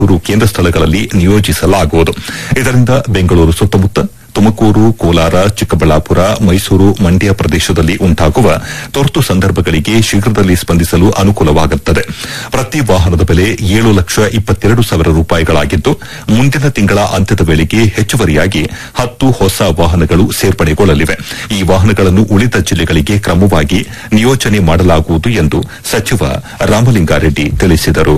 ಮೂರು ಕೇಂದ್ರ ಸ್ಥಳಗಳಲ್ಲಿ ನಿಯೋಜಿಸಲಾಗುವುದು ಇದರಿಂದ ಬೆಂಗಳೂರು ಸುತ್ತಮುತ್ತ ತುಮಕೂರು ಕೋಲಾರ ಚಿಕ್ಕಬಳ್ಳಾಪುರ ಮೈಸೂರು ಮಂಡ್ಯ ಪ್ರದೇಶದಲ್ಲಿ ಉಂಟಾಗುವ ತುರ್ತು ಸಂದರ್ಭಗಳಿಗೆ ಶೀಘ್ರದಲ್ಲಿ ಸ್ಪಂದಿಸಲು ಅನುಕೂಲವಾಗುತ್ತದೆ ಪ್ರತಿ ವಾಹನದ ಬೆಲೆ ಏಳು ಲಕ್ಷ ಇಪ್ಪತ್ತೆರಡು ಸಾವಿರ ರೂಪಾಯಿಗಳಾಗಿದ್ದು ಮುಂದಿನ ತಿಂಗಳ ಅಂತ್ಯದ ವೇಳೆಗೆ ಹೆಚ್ಚುವರಿಯಾಗಿ ಹತ್ತು ಹೊಸ ವಾಹನಗಳು ಸೇರ್ಪಡೆಗೊಳ್ಳಲಿವೆ ಈ ವಾಹನಗಳನ್ನು ಉಳಿದ ಜಿಲ್ಲೆಗಳಿಗೆ ಕ್ರಮವಾಗಿ ನಿಯೋಜನೆ ಮಾಡಲಾಗುವುದು ಎಂದು ಸಚಿವ ರಾಮಲಿಂಗಾರೆಡ್ಡಿ ತಿಳಿಸಿದರು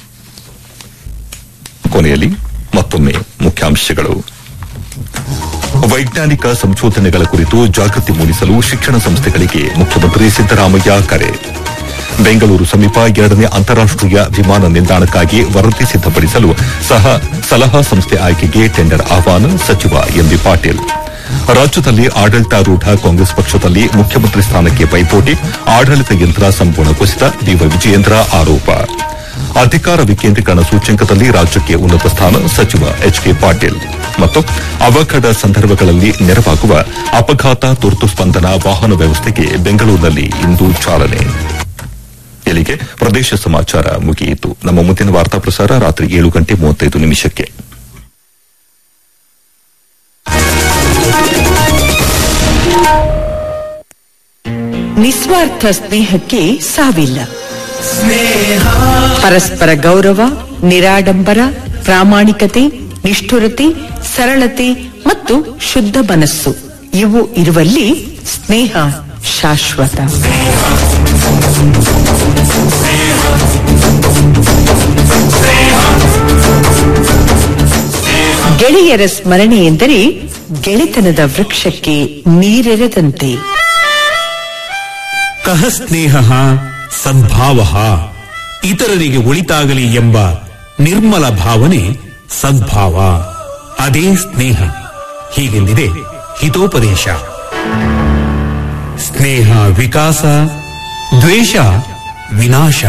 ಕೊನೆಯಲ್ಲಿ ಮತ್ತೊಮ್ಮೆ ಮುಖ್ಯಾಂಶಗಳು ವೈಜ್ಞಾನಿಕ ಸಂಶೋಧನೆಗಳ ಕುರಿತು ಜಾಗೃತಿ ಮೂಡಿಸಲು ಶಿಕ್ಷಣ ಸಂಸ್ಥೆಗಳಿಗೆ ಮುಖ್ಯಮಂತ್ರಿ ಸಿದ್ದರಾಮಯ್ಯ ಕರೆ ಬೆಂಗಳೂರು ಸಮೀಪ ಎರಡನೇ ಅಂತಾರಾಷ್ಟೀಯ ವಿಮಾನ ನಿಲ್ದಾಣಕ್ಕಾಗಿ ವರದಿ ಸಿದ್ದಪಡಿಸಲು ಸಹ ಸಲಹಾ ಸಂಸ್ಥೆ ಆಯ್ಕೆಗೆ ಟೆಂಡರ್ ಆಹ್ವಾನ ಸಚಿವ ಎಂಬಿ ಪಾಟೀಲ್ ರಾಜ್ಯದಲ್ಲಿ ಆಡಳಿತಾರೂಢ ಕಾಂಗ್ರೆಸ್ ಪಕ್ಷದಲ್ಲಿ ಮುಖ್ಯಮಂತ್ರಿ ಸ್ಥಾನಕ್ಕೆ ಪೈಪೋಟಿ ಆಡಳಿತ ಯಂತ್ರ ಸಂಪೂರ್ಣ ಕುಸಿತ ಡಿವೈ ವಿಜಯೇಂದ್ರ ಆರೋಪ ಅಧಿಕಾರ ವಿಕೇಂದ್ರೀಕರಣ ಸೂಚ್ಯಂಕದಲ್ಲಿ ರಾಜ್ಯಕ್ಕೆ ಉನ್ನತ ಸ್ಥಾನ ಸಚಿವ ಎಚ್ಕೆ ಪಾಟೀಲ್ ಮತ್ತು ಅವಘಡ ಸಂದರ್ಭಗಳಲ್ಲಿ ನೆರವಾಗುವ ಅಪಘಾತ ತುರ್ತು ಸ್ಪಂದನಾ ವಾಹನ ವ್ಯವಸ್ಥೆಗೆ ಬೆಂಗಳೂರಿನಲ್ಲಿ ಇಂದು ಚಾಲನೆ ಇಲ್ಲಿಗೆ ಪ್ರದೇಶ ಸಮಾಚಾರ ಮುಗಿಯಿತು ನಮ್ಮ ಮುಂದಿನ ವಾರ್ತಾ ಪ್ರಸಾರ ರಾತ್ರಿ ಏಳು ಗಂಟೆ ಮೂವತ್ತೈದು ನಿಮಿಷಕ್ಕೆ ನಿಸ್ವಾರ್ಥ ಸ್ನೇಹಕ್ಕೆ ಸಾವಿಲ್ಲ ಪರಸ್ಪರ ಗೌರವ ನಿರಾಡಂಬರ ಪ್ರಾಮಾಣಿಕತೆ ನಿಷ್ಠುರತೆ ಸರಳತೆ ಮತ್ತು ಶುದ್ಧ ಮನಸ್ಸು ಇವು ಇರುವಲ್ಲಿ ಸ್ನೇಹ ಶಾಶ್ವತ ಗೆಳೆಯರ ಸ್ಮರಣೆ ಎಂದರೆ ಗೆಳೆತನದ ವೃಕ್ಷಕ್ಕೆ ನೀರೆರೆದಂತೆ ಕಹ ಸ್ನೇಹ ಸದ್ಭಾವ ಇತರರಿಗೆ ಒಳಿತಾಗಲಿ ಎಂಬ ನಿರ್ಮಲ ಭಾವನೆ ಸದ್ಭಾವ ಅದೇ ಸ್ನೇಹ ಹೀಗೆಂದಿದೆ ಹಿತೋಪದೇಶ ಸ್ನೇಹ ವಿಕಾಸ ದ್ವೇಷ ವಿನಾಶ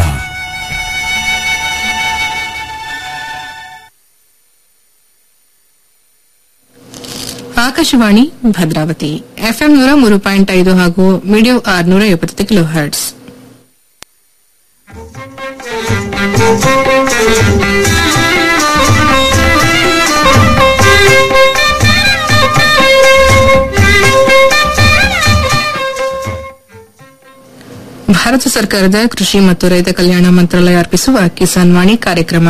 ಆಕಾಶವಾಣಿ ಭದ್ರಾವತಿ ಎಫ್ಎಂ ನೂರ ಮೂರು ಪಾಯಿಂಟ್ ಐದು ಹಾಗೂ ಮೀಡಿಯೋ ಆರ್ ನೂರ ಎಪ್ಪತ್ತು ಕಿಲೋ ಹರ್ಟ್ಸ್ ಭಾರತ ಸರ್ಕಾರದ ಕೃಷಿ ಮತ್ತು ರೈತ ಕಲ್ಯಾಣ ಮಂತ್ರಾಲಯ ಅರ್ಪಿಸುವ ಕಿಸಾನ್ ವಾಣಿ ಕಾರ್ಯಕ್ರಮ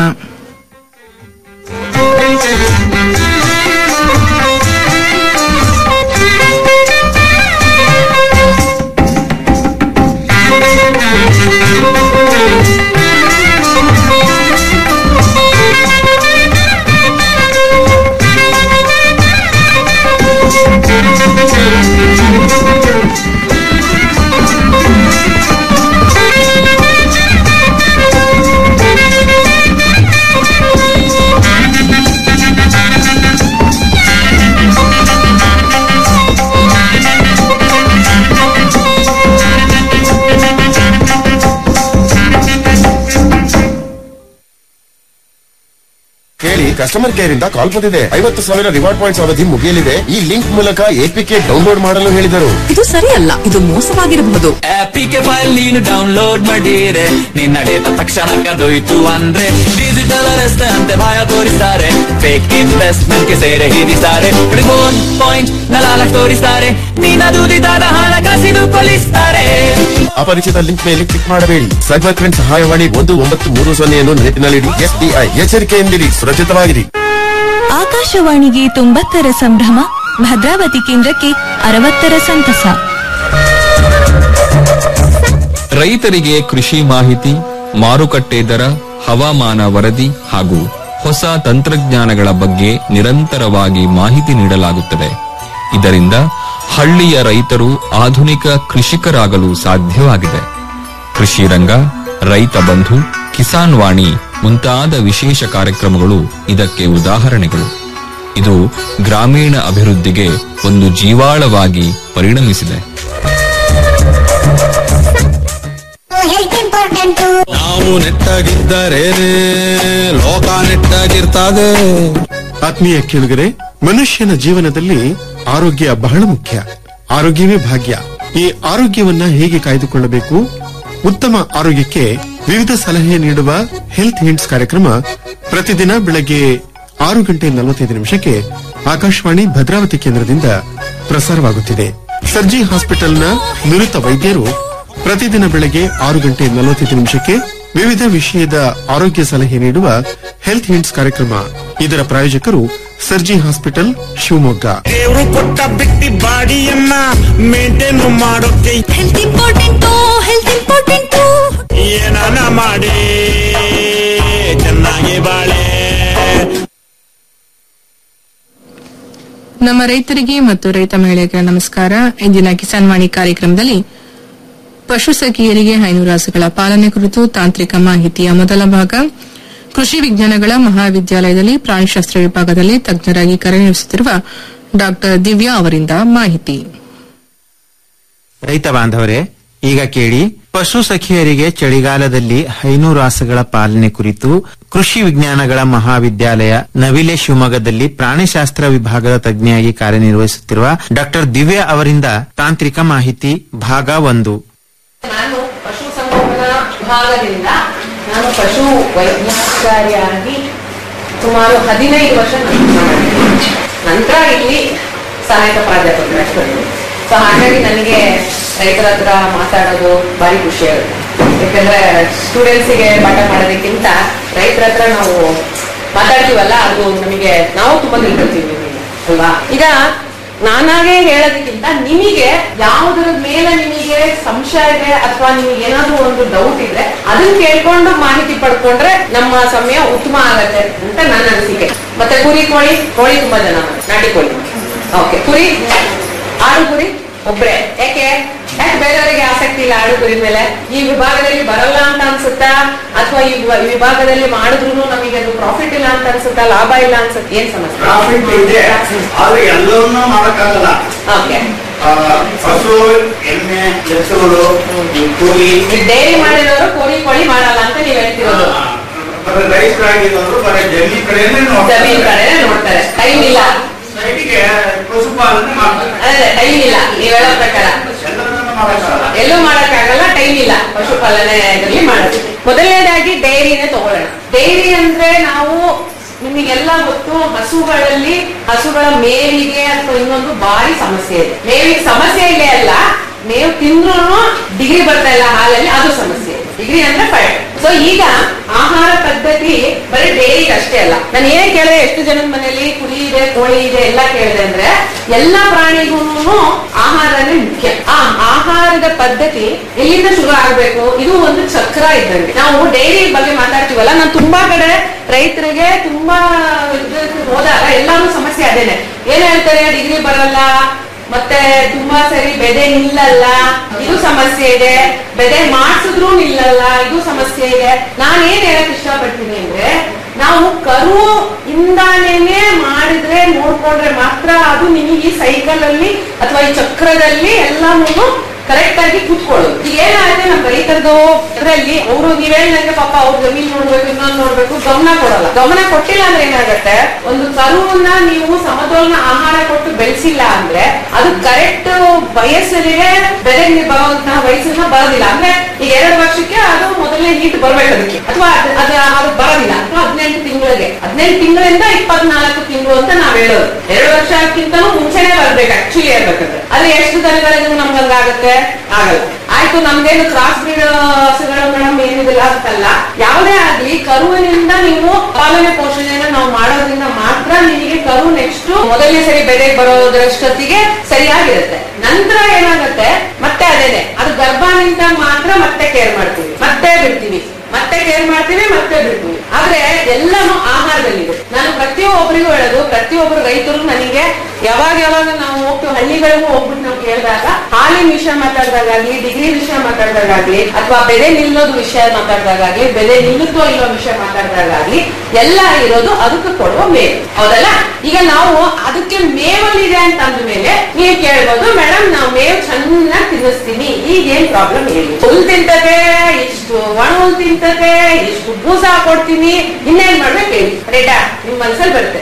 ಕೇಳಿ ಕಸ್ಟಮರ್ ಕೇರ್ ಇಂದ ಕಾಲ್ ಬಂದಿದೆ ಐವತ್ತು ಸಾವಿರ ರಿವಾರ್ಡ್ ಪಾಯಿಂಟ್ಸ್ ಅವಧಿ ಮುಗಿಯಲಿದೆ ಈ ಲಿಂಕ್ ಮೂಲಕ ಎಪಿಕೆ ಡೌನ್ಲೋಡ್ ಮಾಡಲು ಹೇಳಿದರು ಇದು ಸರಿಯಲ್ಲ ಇದು ಮೋಸವಾಗಿರಬಹುದು ಆಪಿಗೆ ಫೈಲ್ ನೀನು ಡೌನ್ಲೋಡ್ ಮಾಡಿರೆ ನಿನ್ನ ಡೇಟಾ ತಕ್ಷಣ ಕದೋಯ್ತು ಅಂದ್ರೆ ಡಿಜಿಟಲ್ ಅರೆಸ್ಟ್ ಅಂತೆ ಭಯ ತೋರಿಸ್ತಾರೆ ಫೇಕ್ ಇನ್ವೆಸ್ಟ್ಮೆಂಟ್ ಗೆ ಸೇರೆ ಹಿಡಿಸ್ತಾರೆ ಫೋನ್ ಪಾಯಿಂಟ್ ನಲಾಲ ತೋರಿಸ್ತಾರೆ ನಿನ್ನ ದುಡಿದಾದ ಹಣ ಕಸಿದುಕೊಳ್ಳಿಸ್ತಾರೆ ಅಪರಿಚಿತ ಲಿಂಕ್ ಮೇಲೆ ಕ್ಲಿಕ್ ಮಾಡಬೇಡಿ ಸೈಬರ್ ಕ್ರೈಮ್ ಸಹಾಯವಾಣಿ ಒಂದು ಒಂಬತ್ತು ಮೂರು ಸೊನ್ನೆಯನ್ನು ನೆನಪಿನಲ್ಲಿಡಿ ಎಸ್ಬಿಐ ಎಚ್ಚರಿಕೆಯಿಂದಿರಿ ಸುರಕ್ಷಿತವಾಗಿರಿ ಆಕಾಶವಾಣಿಗೆ ತೊಂಬತ್ತರ ಸಂಭ್ರಮ ಭದ್ರಾವತಿ ಕೇಂದ್ರಕ್ಕೆ ಅರವತ್ತರ ಸಂತಸ ರೈತರಿಗೆ ಕೃಷಿ ಮಾಹಿತಿ ಮಾರುಕಟ್ಟೆ ದರ ಹವಾಮಾನ ವರದಿ ಹಾಗೂ ಹೊಸ ತಂತ್ರಜ್ಞಾನಗಳ ಬಗ್ಗೆ ನಿರಂತರವಾಗಿ ಮಾಹಿತಿ ನೀಡಲಾಗುತ್ತದೆ ಇದರಿಂದ ಹಳ್ಳಿಯ ರೈತರು ಆಧುನಿಕ ಕೃಷಿಕರಾಗಲು ಸಾಧ್ಯವಾಗಿದೆ ಕೃಷಿ ರಂಗ ರೈತ ಬಂಧು ಕಿಸಾನ್ ವಾಣಿ ಮುಂತಾದ ವಿಶೇಷ ಕಾರ್ಯಕ್ರಮಗಳು ಇದಕ್ಕೆ ಉದಾಹರಣೆಗಳು ಇದು ಗ್ರಾಮೀಣ ಅಭಿವೃದ್ಧಿಗೆ ಒಂದು ಜೀವಾಳವಾಗಿ ಪರಿಣಮಿಸಿದೆ ನಾವು ನೆಟ್ಟಾಗಿದ್ದರೇನೆ ಲೋಕ ನೆಟ್ಟಾಗಿರ್ತದೆ ಆತ್ಮೀಯ ಕೇಳುಗರೆ ಮನುಷ್ಯನ ಜೀವನದಲ್ಲಿ ಆರೋಗ್ಯ ಬಹಳ ಮುಖ್ಯ ಆರೋಗ್ಯವೇ ಭಾಗ್ಯ ಈ ಆರೋಗ್ಯವನ್ನ ಹೇಗೆ ಕಾಯ್ದುಕೊಳ್ಳಬೇಕು ಉತ್ತಮ ಆರೋಗ್ಯಕ್ಕೆ ವಿವಿಧ ಸಲಹೆ ನೀಡುವ ಹೆಲ್ತ್ ಹಿಂಟ್ಸ್ ಕಾರ್ಯಕ್ರಮ ಪ್ರತಿದಿನ ಬೆಳಗ್ಗೆ ಆರು ಗಂಟೆ ನಲವತ್ತೈದು ನಿಮಿಷಕ್ಕೆ ಆಕಾಶವಾಣಿ ಭದ್ರಾವತಿ ಕೇಂದ್ರದಿಂದ ಪ್ರಸಾರವಾಗುತ್ತಿದೆ ಸರ್ಜಿ ಹಾಸ್ಪಿಟಲ್ನ ನುರಿತ ವೈದ್ಯರು ಪ್ರತಿದಿನ ಬೆಳಗ್ಗೆ ಆರು ಗಂಟೆ ನಲವತ್ತೈದು ನಿಮಿಷಕ್ಕೆ ವಿವಿಧ ವಿಷಯದ ಆರೋಗ್ಯ ಸಲಹೆ ನೀಡುವ ಹೆಲ್ತ್ ಹಿಂಟ್ಸ್ ಕಾರ್ಯಕ್ರಮ ಇದರ ಪ್ರಾಯೋಜಕರು ಸರ್ಜಿ ಹಾಸ್ಪಿಟಲ್ ಶಿವಮೊಗ್ಗ ದೇವ್ರು ಕೊಟ್ಟ ಬಿಟ್ಟಿ ಬಾಡಿಯನ್ನ ಮೇಂಟೈನ್ ಮಾಡೋಕೆ ಹೆಲ್ತ್ ಇಂಪಾರ್ಟೆಂಟು ಹೆಲ್ತ್ ಇಂಪಾರ್ಟೆಂಟು ಏನಾನ ಮಾಡಿ ಚೆನ್ನಾಗಿ ಬಾಳೆ ನಮ್ಮ ರೈತರಿಗೆ ಮತ್ತು ರೈತ ಮಹಿಳೆಯರಿಗೆ ನಮಸ್ಕಾರ ಇಂದಿನ ಕಿಸಾನ್ ವಾಣಿ ಕಾರ್ಯಕ್ರಮದಲ್ಲಿ ಪಶು ಸಖಿಯರಿಗೆ ಹೈನುರಾಸುಗಳ ಪಾಲನೆ ಕುರಿತು ತಾಂತ್ರಿಕ ಮಾಹಿತಿಯ ಮೊದಲ ಭಾಗ ಕೃಷಿ ವಿಜ್ಞಾನಗಳ ಮಹಾವಿದ್ಯಾಲಯದಲ್ಲಿ ಪ್ರಾಣಿಶಾಸ್ತ್ರ ವಿಭಾಗದಲ್ಲಿ ತಜ್ಞರಾಗಿ ಕಾರ್ಯನಿರ್ವಹಿಸುತ್ತಿರುವ ಡಾ ದಿವ್ಯಾ ಅವರಿಂದ ಮಾಹಿತಿ ರೈತ ಬಾಂಧವರೇ ಈಗ ಕೇಳಿ ಪಶು ಸಖಿಯರಿಗೆ ಚಳಿಗಾಲದಲ್ಲಿ ಹೈನುರಾಸುಗಳ ಪಾಲನೆ ಕುರಿತು ಕೃಷಿ ವಿಜ್ಞಾನಗಳ ಮಹಾವಿದ್ಯಾಲಯ ನವಿಲೆ ಶಿವಮೊಗ್ಗದಲ್ಲಿ ಪ್ರಾಣಿಶಾಸ್ತ್ರ ವಿಭಾಗದ ತಜ್ಞೆಯಾಗಿ ಕಾರ್ಯನಿರ್ವಹಿಸುತ್ತಿರುವ ಡಾಕ್ಟರ್ ದಿವ್ಯಾ ಅವರಿಂದ ತಾಂತ್ರಿಕ ಮಾಹಿತಿ ಭಾಗ ಒಂದು ನಾನು ಪಶು ಸಂಗೋಪನಾ ವಿಭಾಗದಿಂದ ನಾನು ಪಶು ವೈದ್ಯಾಧಿಕಾರಿಯಾಗಿ ಸುಮಾರು ಹದಿನೈದು ವರ್ಷ ಕೆಲಸ ಮಾಡಿದ್ದೀನಿ ನಂತರ ಇಲ್ಲಿ ಸಹಾಯಕ ಪ್ರಾಧ್ಯಾಪಕರಾಗ್ತದೆ ಸೊ ಹಾಗಾಗಿ ನನಗೆ ರೈತರ ಹತ್ರ ಮಾತಾಡೋದು ಭಾರಿ ಖುಷಿ ಆಗುತ್ತೆ ಯಾಕಂದ್ರೆ ಸ್ಟೂಡೆಂಟ್ಸಿಗೆ ಪಾಠ ಮಾಡೋದಕ್ಕಿಂತ ರೈತರ ಹತ್ರ ನಾವು ಮಾತಾಡ್ತೀವಲ್ಲ ಅದು ನಮಗೆ ನಾವು ತುಂಬಾ ತಿಳ್ಕೊಳ್ತೀವಿ ಅಲ್ವಾ ಈಗ ನಾನಾಗೆ ಹೇಳೋದಕ್ಕಿಂತ ನಿಮಗೆ ಯಾವುದರ ಮೇಲೆ ನಿಮಗೆ ಸಂಶಯ ಇದೆ ಅಥವಾ ನಿಮಗೆ ಏನಾದ್ರೂ ಒಂದು ಡೌಟ್ ಇದ್ರೆ ಅದನ್ನ ಕೇಳ್ಕೊಂಡು ಮಾಹಿತಿ ಪಡ್ಕೊಂಡ್ರೆ ನಮ್ಮ ಸಮಯ ಉತ್ತಮ ಆಗತ್ತೆ ಅಂತ ನನ್ನ ಅನಿಸಿಕೆ ಮತ್ತೆ ಕುರಿ ಕೋಳಿ ಕೋಳಿ ತುಂಬಾ ಜನ ನಾಟಿ ಕೋಳಿ ಓಕೆ ಕುರಿ ಆಡು ಕುರಿ ಒಬ್ರೆ ಯಾಕೆ ಯಾಕೆ ಬೇರೆಯವರಿಗೆ ಆಸಕ್ತಿ ಇಲ್ಲ ಆಡು ಕುರಿ ಮೇಲೆ ಈ ವಿಭಾಗದಲ್ಲಿ ಬರಲ್ಲ ಅಂತ ಅನ್ಸುತ್ತಾ ಅಥವಾ ಈ ವಿಭಾ- ಈ ವಿಭಾಗದಲ್ಲಿ ಮಾಡಿದ್ರು ನಮಗೆ ಅದು ಪ್ರಾಫಿಟ್ ಇಲ್ಲ ಅಂತ ಅನ್ಸುತ್ತಾ ಲಾಭ ಇಲ್ಲ ಅನ್ಸುತ್ತೆ ಏನ್ ಸಮಸ್ಯೆ ಪ್ರಾಫಿಟ್ ಇದೆ ಆದ್ರೆ ಎಲ್ಲವನ್ನೂ ಮಾಡಕ್ಕಾಗಲ್ಲ ಓಕೆ ಆ, ಹಸು ಎಮ್ಮೆ ಎತ್ತುಗಳು ಕೂಲಿ ಡೈರಿ ಮಾಡಿರೋರು ಕೋಳಿ ಕೋಳಿ ಮಾಡಲ್ಲ ಅಂತ ನೀವ್ ಹೇಳ್ತಿರೋದು ಬರೀ ರೈತರಾಗಿರೋರು ಬರೀ ಜಮೀನ್ ಕಡೆನೇ ಜಮೀನ್ ಕಡೆ ನೋಡ್ತಾರೆ ಟೈಮ್ ಇಲ್ಲ ಸೈಡಿಗೆ ಪಶುಪಾಲನೆ ಮಾಡ್ತಾರೆ ಅದೇ ಟೈಮ್ ಇಲ್ಲ ನೀವ್ ಹೇಳೋ ಪ್ರಕಾರ ಎಲ್ಲವನ್ನೂ ಮಾಡಕ್ಕಾಗಲ್ಲ ಎಲ್ಲೂ ಮಾಡಕ್ಕಾಗಲ್ಲ ಟೈಮ್ ಇಲ್ಲ ಪಶುಪಾಲನೆಯಲ್ಲಿ ಮಾಡೋದು ಮೊದಲನೇದಾಗಿ ಡೈರಿನೇ ತಗೊಳ್ಳೋಣ ಡೈರಿ ಅಂದ್ರೆ ನಾವು ನಿಮಗೆಲ್ಲ ಗೊತ್ತು ಹಸುಗಳಲ್ಲಿ ಹಸುಗಳ ಮೇವಿಗೆ ಅಥವಾ ಇನ್ನೊಂದು ಭಾರಿ ಸಮಸ್ಯೆ ಇದೆ ಮೇವಿಗೆ ಸಮಸ್ಯೆ ಇಲ್ಲೇ ಅಲ್ಲ ಮೇವು ತಿಂದ್ರು ಡಿಗ್ರಿ ಬರ್ತಾ ಇಲ್ಲ ಹಾಲಲ್ಲಿ ಅದು ಸಮಸ್ಯೆ ಡಿಗ್ರಿ ಅಂದ್ರೆ ಫೈವ್ ಸೊ ಈಗ ಆಹಾರ ಪದ್ಧತಿ ಬರೀ ಡೈರಿಗೆ ಅಷ್ಟೇ ಅಲ್ಲ ನಾನು ಏನ್ ಕೇಳಿದೆ ಎಷ್ಟು ಜನದ ಮನೆಯಲ್ಲಿ ಕುರಿ ಇದೆ ಕೋಳಿ ಇದೆ ಎಲ್ಲ ಕೇಳಿದೆ ಅಂದ್ರೆ ಎಲ್ಲಾ ಪ್ರಾಣಿಗೂ ಆಹಾರನೇ ಮುಖ್ಯ ಆ ಆಹಾರದ ಪದ್ಧತಿ ಎಲ್ಲಿಂದ ಶುರು ಆಗ್ಬೇಕು ಇದು ಒಂದು ಚಕ್ರ ಇದ್ದಂಗೆ ನಾವು ಡೈರಿ ಬಗ್ಗೆ ಮಾತಾಡ್ತೀವಲ್ಲ ನಾನು ತುಂಬಾ ಕಡೆ ರೈತರಿಗೆ ತುಂಬಾ ಇದಕ್ಕೆ ಹೋದಾಗ ಎಲ್ಲಾನು ಸಮಸ್ಯೆ ಅದೇನೆ ಏನ್ ಹೇಳ್ತಾರೆ ಡಿಗ್ರಿ ಬರಲ್ಲ ಮತ್ತೆ ತುಂಬಾ ಸರಿ ಬೆದೆ ನಿಲ್ಲಲ್ಲ ಇದು ಸಮಸ್ಯೆ ಇದೆ ಬೆದೆ ಮಾಡಿಸಿದ್ರು ನಿಲ್ಲಲ್ಲ ಇದು ಸಮಸ್ಯೆ ಇದೆ ನಾನ್ ಏನ್ ಹೇಳಕ್ ಇಷ್ಟಪಡ್ತೀನಿ ಅಂದ್ರೆ ನಾವು ಕರು ಇಂದಾನೇನೆ ಮಾಡಿದ್ರೆ ನೋಡ್ಕೊಂಡ್ರೆ ಮಾತ್ರ ಅದು ನಿಮಗೆ ಈ ಸೈಕಲ್ ಅಲ್ಲಿ ಅಥವಾ ಈ ಚಕ್ರದಲ್ಲಿ ಎಲ್ಲಾನು ಕರೆಕ್ಟ್ ಆಗಿ ಕೂತ್ಕೊಳ್ಳೋದು ಈಗ ಏನಾಗುತ್ತೆ ನಮ್ಮ ರೈತರದು ಇದರಲ್ಲಿ ಅವರು ನೀವ್ ಹೇಳ್ದಂಗೆ ಪಾಪ ಅವ್ರ ಜಮೀನ್ ನೋಡ್ಬೇಕು ಇನ್ನೊಂದು ನೋಡ್ಬೇಕು ಗಮನ ಕೊಡಲ್ಲ ಗಮನ ಕೊಟ್ಟಿಲ್ಲ ಅಂದ್ರೆ ಏನಾಗುತ್ತೆ ಒಂದು ಕರುವನ್ನ ನೀವು ಸಮತೋಲನ ಆಹಾರ ಕೊಟ್ಟು ಬೆಳೆಸಿಲ್ಲ ಅಂದ್ರೆ ಅದು ಕರೆಕ್ಟ್ ವಯಸ್ಸಿಗೆ ಬೆಲೆ ಬರುವಂತಹ ವಯಸ್ಸನ್ನ ಬರೋದಿಲ್ಲ ಅಂದ್ರೆ ಈಗ ಎರಡು ವರ್ಷಕ್ಕೆ ಅದು ಮೊದಲನೇ ಹೀಟ್ ಬರ್ಬೇಕು ಅದಕ್ಕೆ ಅಥವಾ ಅದ್- ಅದ ಅದು ಬರೋದಿಲ್ಲ ಅಥವಾ ಹದಿನೆಂಟು ತಿಂಗಳಿಗೆ ಹದಿನೆಂಟು ತಿಂಗಳಿಂದ ಇಪ್ಪತ್ನಾಲ್ಕು ತಿಂಗಳು ಅಂತ ನಾವ್ ಹೇಳೋದು ಎರಡು ವರ್ಷಕ್ಕಿಂತನೂ ಮುಂಚೆನೆ ಬರ್ಬೇಕು ಆಕ್ಚುಲಿ ಹೇಳ್ಬೇಕಂದ್ರೆ ಆದ್ರೆ ಎಷ್ಟು ದನಗಳಿಗೂ ನಮ್ಗೆ ಹಂಗಾಗುತ್ತೆ ಆಗಲ್ಲ ಆಯ್ತು ನಮ್ದೇನು ಕ್ರಾಸ್ ಬ್ರೀಡ್ ಹಸುಗಳು ಮೇಡಮ್ ಏನಿದಿಲ್ಲ ಅಂತಲ್ಲ ಯಾವುದೇ ಆಗ್ಲಿ ಕರುವಿನಿಂದ ನೀವು ಪಾಲನೆ ಪೋಷಣೆಯನ್ನ ನಾವು ಮಾಡೋದ್ರಿಂದ ಮಾತ್ರ ನಿಮಗೆ ಕರು ನೆಕ್ಸ್ಟ್ ಮೊದಲನೇ ಸರಿ ಬೆಲೆಗೆ ಬರೋದ್ರಷ್ಟೊತ್ತಿಗೆ ಸರಿಯಾಗಿರುತ್ತೆ ನಂತರ ಏನಾಗುತ್ತೆ ಮತ್ತೆ ಅದೇನೆ ಅದು ಗರ್ಭ ನಿಂತಾಗ ಮಾತ್ರ ಮತ್ತೆ ಕೇರ್ ಮಾಡ್ತೀವಿ ಮತ್ತೆ ಬಿಡ್ತೀವಿ ಮತ್ತೆ ಕೇರ್ ಮಾಡ್ತೀವಿ ಮತ್ತೆ ಬಿಡ್ತೀವಿ ಆದ್ರೆ ಎಲ್ಲಾನು ಆಹಾರದಲ್ಲಿದೆ ನಾನು ಪ್ರತಿಯೊಬ್ಬರಿಗೂ ಹೇಳೋದು ಪ್ರತಿಯೊಬ್ಬರು ರೈತರು ನನಗೆ ಯಾವಾಗ ಯಾವಾಗ ನಾವು ಹೋಗ್ತೀವಿ ಹಳ್ಳಿಗಳಿಗೂ ಹೋಗ್ಬಿಟ್ಟು ನಾವು ಕೇಳಿದಾಗ ಹಾಲಿನ ವಿಷಯ ಮಾತಾಡಿದಾಗಲಿ ಡಿಗ್ರಿ ವಿಷಯ ಮಾತಾಡಿದಾಗಲಿ ಅಥವಾ ಬೆಲೆ ನಿಲ್ಲೋದು ವಿಷಯ ಮಾತಾಡಿದಾಗಲಿ ಬೆಲೆ ನಿಲ್ಲುತ್ತೋ ಇಲ್ಲೋ ವಿಷಯ ಮಾತಾಡಿದಾಗಲಿ ಎಲ್ಲ ಇರೋದು ಅದಕ್ಕೆ ಕೊಡುವ ಮೇವು ಹೌದಲ್ಲ ಈಗ ನಾವು ಅದಕ್ಕೆ ಮೇವಲ್ಲಿದೆ ಅಂತ ಅಂದ್ಮೇಲೆ ನೀವು ಕೇಳ್ಬೋದು ಮೇಡಮ್ ನಾವು ಮೇವು ಚೆನ್ನಾಗಿ ತಿನ್ನಿಸ್ತೀನಿ ಈಗ ಏನ್ ಪ್ರಾಬ್ಲಮ್ ಹೇಳಿ ಹುಲ್ ತಿಂತದೆ ಇಷ್ಟು ಒಣ ಹುಲ್ ತಿಂತದೆ ಇಷ್ಟು ಬೂಸ ಕೊಡ್ತೀನಿ ಇನ್ನೇನ್ ಮಾಡ್ಬೇಕು ಹೇಳಿ ರೇಟಾ ನಿಮ್ ಮನ್ಸಲ್ಲಿ ಬರುತ್ತೆ ಆಯ್ತು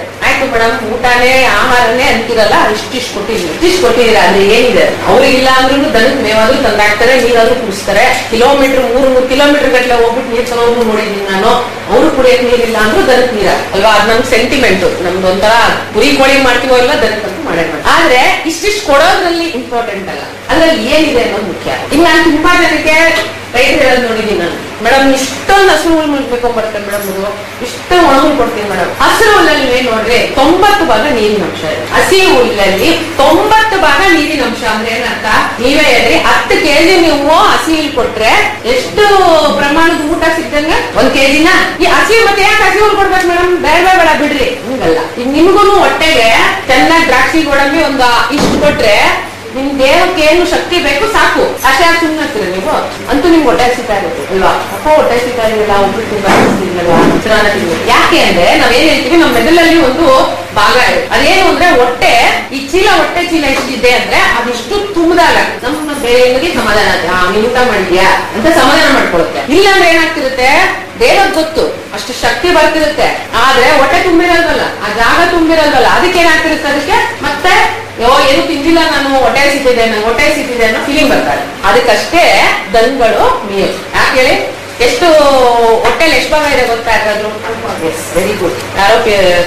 ಮೇಡಮ್ ಊಟನೇ ಆಹಾರನೇ ಅಂತಿರಲ್ಲ ಇಷ್ಟಿಷ್ಟು ಕೊಟ್ಟಿದ್ದೀವಿ ಇಷ್ಟಿಷ್ಟು ಕೊಟ್ಟಿದ್ದೀರಾ ಅಂದ್ರೆ ಏನಿದೆ ಅವ್ರಿಗಿಲ್ಲ ಅಂದ್ರೂ ದನದ ಮೇವಾದ್ರೂ ತಂದಾಕ್ತಾರೆ ನೀರಾದ್ರೂ ಕುಡಿಸ್ತಾರೆ ಕಿಲೋಮೀಟರ್ ಮೂರು ಮೂರು ಕಿಲೋಮೀಟರ್ ಗಟ್ಟಲೆ ಹೋಗ್ಬಿಟ್ಟು ನೀರ್ ತಗೊಂಡು ನೋಡಿದೀನಿ ನಾನು ಅವರು ಕುಡಿಯಕ್ ನೀರಿಲ್ಲ ಅಂದ್ರೂ ದನಕ್ ನೀರ ಅಲ್ವಾ ಅದ್ ನಮ್ಗೆ ಸೆಂಟಿಮೆಂಟ್ ನಮ್ದು ಒಂಥರ ಕುರಿ ಕೋಳಿ ಮಾಡ್ತೀವೋ ಅಲ್ವಾ ದನಕ್ಕಂತೂ ಮಾಡೇ ಮಾಡಿ ಆದ್ರೆ ಇಷ್ಟಿಷ್ಟು ಕೊಡೋದ್ರಲ್ಲಿ ಇಂಪಾರ್ಟೆಂಟ್ ಅಲ್ಲ ಅದ್ರಲ್ಲಿ ಏನಿದೆ ಅನ್ನೋದು ಮುಖ್ಯ ಈಗ ನಾನು ತುಂಬಾ ಜನಕ್ಕೆ ರೈತರು ಹೇಳೋದು ನೋಡಿದೀನಿ ನಾನು ಮೇಡಮ್ ಇಷ್ಟೊಂದು ಹಸಿರು ಹುಲ್ ಮುಳ್ಬೇಕು ಬರ್ತದೆ ಮೇಡಮ್ ಇದು ಇಷ್ಟು ಒಣಹುಲ್ ಕೊಡ್ತೀನಿ ಮೇಡಮ್ ಹಸಿರು ಹುಲ್ಲಲ್ಲಿ ನೀವ್ ನೋಡ್ರಿ ತೊಂಬತ್ತು ಭಾಗ ನೀರಿನ ಅಂಶ ಇದೆ ಹಸಿ ಹುಲ್ಲಲ್ಲಿ ತೊಂಬತ್ತು ಭಾಗ ನೀರಿನ ಅಂಶ ಅಂದ್ರೆ ಏನಂತ ನೀವೇ ಹೇಳ್ರಿ ಹತ್ತು ಕೆಜಿ ನೀವು ಹಸಿ ಹುಲ್ ಕೊಟ್ರೆ ಎಷ್ಟು ಪ್ರಮಾಣದ ಊಟ ಸಿಕ್ಕಂಗೆ ಒಂದ್ ಕೆಜಿನ ಈ ಹಸಿ ಮತ್ತೆ ಯಾಕೆ ಹಸಿ ಹುಲ್ ಕೊಡ್ಬೇಕು ಮೇಡಮ್ ಬೇಡ ಬೇಡ ಬಿಡ್ರಿ ಹಂಗಲ್ಲ ಈಗ ನಿಮ್ಗೂನು ಹೊಟ್ಟೆಗೆ ಚೆನ್ನಾಗಿ ದ್ರಾಕ್ಷಿ ಗೋಡಂಬಿ ಒಂದು ಇಷ್ಟು ಕೊಟ್ರೆ ನಿಮ್ ದೇಹಕ್ಕೆ ಏನು ಶಕ್ತಿ ಬೇಕು ಸಾಕು ಅಷ್ಟೇ ಯಾಕೆ ಸುಮ್ಮನೆ ಹಚ್ತೀರ ನೀವು ಅಂತೂ ನಿಮ್ಗೆ ಹೊಟ್ಟೆ ಹಸಿತಾ ಇರುತ್ತೆ ಅಲ್ವಾ ಅಪ್ಪ ಹೊಟ್ಟೆ ಹಸಿತಾ ಇರಲಿಲ್ಲ ಒಬ್ರು ತುಂಬಾ ಹಸಿತಿರ್ಲಿಲ್ವಾ ಚಿತ್ರಾನ್ನ ತಿನ್ಬೇಕು ಯಾಕೆ ಅಂದ್ರೆ ನಾವೇನ್ ಹೇಳ್ತೀವಿ ನಮ್ಮ ಮೆದುಳಲ್ಲಿ ಒಂದು ಭಾಗ ಇದೆ ಅದೇನು ಅಂದ್ರೆ ಹೊಟ್ಟೆ ಈ ಚೀಲ ಹೊಟ್ಟೆ ಚೀಲ ಎಷ್ಟಿದೆ ಅಂದ್ರೆ ಅದಿಷ್ಟು ತುಂಬಿದಾಗ ನಮ್ಮ ಬೇರೆಯವರಿಗೆ ಸಮಾಧಾನ ಆಗುತ್ತೆ ಆ ನೀನ್ ಊಟ ಮಾಡಿದ್ಯಾ ಅಂತ ಸಮಾಧಾನ ಮಾಡ್ಕೊಳುತ್ತೆ ಇಲ್ಲಾಂದ್ರೆ ಏನಾಗ್ತಿರುತ್ತೆ ದೇಹಕ್ಕೆ ಗೊತ್ತು ಅಷ್ಟು ಶಕ್ತಿ ಬರ್ತಿರುತ್ತೆ ಆದ್ರೆ ಹೊಟ್ಟೆ ತುಂಬಿರಲ್ವಲ್ಲ ಆ ಜಾಗ ತುಂಬಿರಲ್ವಲ್ಲ ಅದಕ್ಕೆ ಏನಾಗ್ತಿರುತ್ತೆ ಅದಕ್ಕೆ ಮತ್ತೆ ಯೋ ಏನು ತಿಂದಿಲ್ಲ ನಾನು ಹೊಟ್ಟೆ ಸಿಕ್ಕಿದೆ ನಂಗೆ ಹೊಟ್ಟೆ ಸಿಕ್ಕಿದೆ ಅನ್ನೋ ಫೀಲಿಂಗ್ ಬರ್ತಾರೆ ಅದಕ್ಕಷ್ಟೇ ದನ್ಗಳು ಮೇವು ಯಾಕೆ ಹೇಳಿ ಎಷ್ಟು ಹೊಟ್ಟೆಲಿ ಎಷ್ಟು ಭಾಗ ಇದೆ ಗೊತ್ತಾ ಯಾರಾದ್ರೂ ವೆರಿ ಗುಡ್ ಯಾರೋ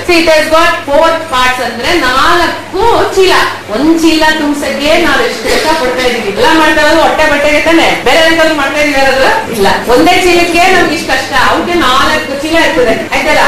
ಗಾಟ್ ಫೋರ್ ಪಾರ್ಟ್ಸ್ ಅಂದ್ರೆ ನಾಲ್ಕು ಚೀಲ ಒಂದ್ ಚೀಲ ತುಂಬಿಸಕ್ಕೆ ನಾವ್ ಎಷ್ಟು ಕಷ್ಟ ಪಡ್ತಾ ಇದೀವಿ ಎಲ್ಲ ಮಾಡ್ತಾ ಇರೋದು ಹೊಟ್ಟೆ ಬಟ್ಟೆಗೆ ತಾನೆ ಬೇರೆ ಎಂತಾದ್ರು ಮಾಡ್ತಾ ಇದೀವಿ ಯಾರಾದ್ರೂ ಇಲ್ಲ ಒಂದೇ ಚೀಲಕ್ಕೆ ನಮ್ಗೆ ಇಷ್ಟು ಕಷ್ಟ ಅವಕ್ಕೆ ನಾಲ್ಕು ಚೀಲ ಇರ್ತದೆ ಆಯ್ತಲ್ಲ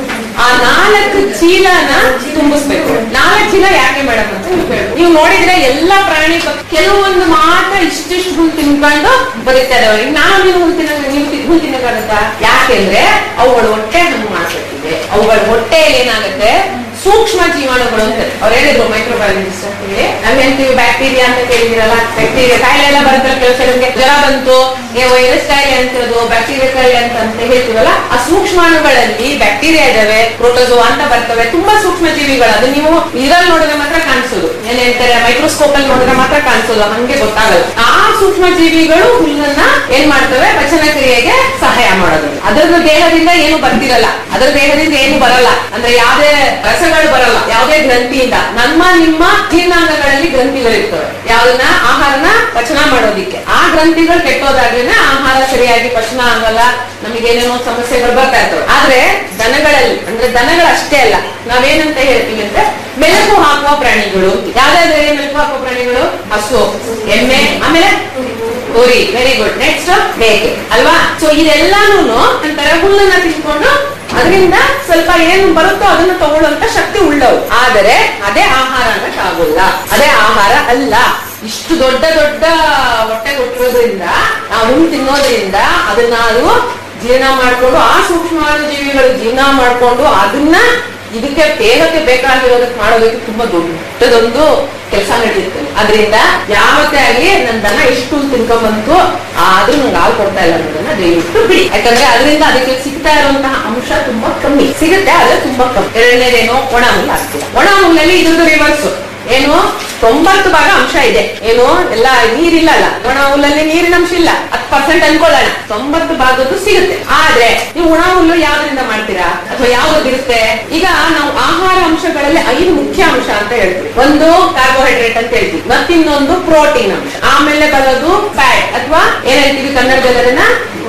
ಆ ನಾಲ್ಕು ಚೀಲನ ತುಂಬಿಸ್ಬೇಕು ನಾಲ್ಕು ಚೀಲ ಯಾಕೆ ಮೇಡಮ್ ಅಂತ ನೀವು ಕೇಳಿ ನೀವು ನೋಡಿದ್ರೆ ಎಲ್ಲಾ ಪ್ರಾಣಿ ಪಕ್ಷಿ ಕೆಲವೊಂದು ಮಾತ್ರ ಇಷ್ಟಿಷ್ಟು ಹುಲ್ ತಿನ್ಕೊಂಡು ಬದುಕ್ತಾ ಇದಾವೆ ಈಗ ನಾವು ನೀವು ಹುಲ್ ತಿನ್ನ ನೀವು ತಿ- ಹುಲ್ ತಿನ್ನಕ್ಕಾಗತ್ತಾ ಯಾಕೆಂದ್ರೆ ಅವುಗಳ ಹೊಟ್ಟೆ ಹಂಗ್ ಮಾಡ್ಕೊಟ್ಟಿದೆ ಅವುಗಳ ಹೊಟ್ಟೆಯಲ್ಲಿ ಏನಾಗುತ್ತೆ ಸೂಕ್ಷ್ಮ ಜೀವಾಣುಗಳು ಅಂತ ಅವ್ರು ಹೇಳಿದ್ರು ಮೈಕ್ರೋಬಯಾಲಜಿಸ್ಟ್ ಅಂತ ಹೇಳಿ ನಾವ್ ಹೇಳ್ತೀವಿ ಬ್ಯಾಕ್ಟೀರಿಯಾ ಅಂತ ಕೇಳಿದಿರಲ್ಲ ಬ್ಯಾಕ್ಟೀರಿಯಾ ಕಾಯಿಲೆ ಎಲ್ಲ ಬರುತ್ತಲ್ಲ ಕೆಲವು ಸಲ ನಮ್ಗೆ ಜ್ವರ ಬಂತು ವೈರಸ್ ಕಾಯಿಲೆ ಅಂತಿರೋದು ಬ್ಯಾಕ್ಟೀರಿಯಾ ಕಾಯಿಲೆ ಅಂತ ಅಂತ ಹೇಳ್ತೀವಲ್ಲ ಆ ಸೂಕ್ಷ್ಮಾಣುಗಳಲ್ಲಿ ಬ್ಯಾಕ್ಟೀರಿಯಾ ಇದಾವೆ ಪ್ರೋಟೋಜೋ ಅಂತ ಬರ್ತವೆ ತುಂಬಾ ಸೂಕ್ಷ್ಮ ಜೀವಿಗಳು ಅದು ನೀವು ಇದ್ರಲ್ಲಿ ನೋಡಿದ್ರೆ ಮಾತ್ರ ಕಾಣಿಸೋದು ಏನ್ ಹೇಳ್ತಾರೆ ಮೈಕ್ರೋಸ್ಕೋಪ್ ಅಲ್ಲಿ ನೋಡಿದ್ರೆ ಮಾತ್ರ ಕಾಣಿಸೋದು ಹಂಗೆ ಗೊತ್ತಾಗಲ್ಲ ಆ ಸೂಕ್ಷ್ಮ ಜೀವಿಗಳು ಹುಲ್ಲನ್ನ ಏನ್ ಮಾಡ್ತವೆ ಪಚನ ಕ್ರಿಯೆಗೆ ಸಹಾಯ ಮಾಡೋದು ಅದರ ದೇಹದಿಂದ ಏನು ಬರ್ತಿರಲ್ಲ ಅದರ ದೇಹದಿಂದ ಏನು ಬರಲ್ಲ ಅಂದ್ರೆ ಯಾವ್ದೇ ರಸಗಳು ಬರಲ್ಲ ಯಾವುದೇ ಗ್ರಂಥಿಯಿಂದ ನಮ್ಮ ನಿಮ್ಮ ಜೀರ್ಣಾಂಗಗಳಲ್ಲಿ ಗ್ರಂಥಿಗಳಿರ್ತವೆ ಯಾವ್ದನ್ನ ಆಹಾರನ ಪಚನ ಮಾಡೋದಿಕ್ಕೆ ಆ ಗ್ರಂಥಿಗಳು ಕೆಟ್ಟೋದಾಗ್ಲೇನೆ ಆಹಾರ ಸರಿಯಾಗಿ ಪಚನ ಆಗಲ್ಲ ನಮಗೇನೇನೋ ಸಮಸ್ಯೆಗಳು ಬರ್ತಾ ಇರ್ತವೆ ಆದ್ರೆ ದನಗಳಲ್ಲಿ ಅಂದ್ರೆ ದನಗಳು ಅಷ್ಟೇ ಅಲ್ಲ ನಾವೇನಂತ ಹೇಳ್ತೀವಿ ಅಂದ್ರೆ ಮೆಲುಕು ಹಾಕುವ ಪ್ರಾಣಿಗಳು ಯಾವ್ದಾದ್ರೆ ಮೆಲುಕು ಹಾಕುವ ಪ್ರಾಣಿಗಳು ಹಸು ಎಮ್ಮೆ ಆಮೇಲೆ ಹೋರಿ ವೆರಿ ಗುಡ್ ನೆಕ್ಸ್ಟ್ ಮೇಕೆ ಅಲ್ವಾ ಸೊ ಇದೆಲ್ಲಾನು ಅಂತಾರೆ ಹುಲ್ಲನ್ನ ತಿನ್ಕೊಂಡು ಅದರಿಂದ ಸ್ವಲ್ಪ ಏನು ಬರುತ್ತೋ ಅದನ್ನ ತಗೊಳ್ಳುವಂತ ಶಕ್ತಿ ಉಳ್ಳವು ಆದರೆ ಅದೇ ಆಹಾರ ಅನ್ನಕ್ಕಾಗೋಲ್ಲ ಅದೇ ಆಹಾರ ಅಲ್ಲ ಇಷ್ಟು ದೊಡ್ಡ ದೊಡ್ಡ ಹೊಟ್ಟೆ ಕೊಟ್ಟಿರೋದ್ರಿಂದ ನಾವು ಹುಲ್ಲು ತಿನ್ನೋದ್ರಿಂದ ಅದನ್ನ ನಾವು ಜೀರ್ಣ ಮಾಡ್ಕೊಂಡು ಆ ಸೂಕ್ಷ್ಮಾಣು ಜೀವಿಗಳು ಜೀರ್ಣ ಮಾಡ್ಕೊಂಡು ಅದನ್ನ ಇದಕ್ಕೆ ದೇಹಕ್ಕೆ ಬೇಕಾಗಿರೋದಕ್ಕೆ ಮಾಡೋದಕ್ಕೆ ತುಂಬಾ ದೊಡ್ಡದೊಂದು ಕೆಲಸ ನಡೆಯುತ್ತೆ ಅದರಿಂದ ಯಾವತ್ತೇ ಆಗಲಿ ನನ್ನ ದನ ಎಷ್ಟು ಹುಲ್ಲು ತಿನ್ಕೊಂಡ್ಬಂತು ಆದ್ರೂ ನಂಗೆ ಹಾಲು ಕೊಡ್ತಾ ಇಲ್ಲ ಅನ್ನೋದನ್ನ ದಯವಿಟ್ಟು ಬಿಡಿ ಯಾಕಂದ್ರೆ ಅದರಿಂದ ಅದಕ್ಕೆ ಸಿಗ್ತಾ ಇರುವಂತಹ ಅಂಶ ತುಂಬಾ ಕಮ್ಮಿ ಸಿಗುತ್ತೆ ಆದ್ರೆ ತುಂಬಾ ಕಮ್ಮಿ ಎರಡನೇದೇನು ಒಣ ಹುಲ್ಲು ಹಾಕ್ತೀರಾ ಒಣ ಹುಲ್ಲಲ್ಲಿ ಇದ್ರದ್ದು ರಿವರ್ಸ್ ಏನು ತೊಂಬತ್ತು ಭಾಗ ಅಂಶ ಇದೆ ಏನು ಎಲ್ಲ ನೀರಿಲ್ಲ ಅಲ್ಲ ಒಣ ಹುಲ್ಲಲ್ಲಿ ನೀರಿನ ಅಂಶ ಇಲ್ಲ ಹತ್ತು ಪರ್ಸೆಂಟ್ ಅನ್ಕೊಳ್ಳೋಣ ತೊಂಬತ್ತು ಭಾಗದ್ದು ಸಿಗುತ್ತೆ ಆದ್ರೆ ನೀವು ಒಣ ಹುಲ್ಲು ಯಾವ್ದ್ರಿಂದ ಮಾಡ್ತೀರಾ ಅಥವಾ ಯಾವ್ದಿರುತ್ತೆ ಈಗ ನಾವು ಆಹಾರ ಅಂಶಗಳಲ್ಲಿ ಐದು ಮುಖ್ಯ ಅಂಶ ಅಂತ ಹೇಳ್ತೀವಿ ಒಂದು ಕಾರ್ಬೋಹೈಡ್ರೇಟ್ ಅಂತ ಹೇಳ್ತೀವಿ ಮತ್ತಿನ್ನೊಂದು ಪ್ರೋಟೀನ್ ಅಂಶ ಆಮೇಲೆ ಬರೋದು ಫ್ಯಾಟ್ ಅಥವಾ ಏನ್ ಹೇಳ್ತೀವಿ ಕನ್ನಡದಲ್ಲಿ ಅದನ್ನ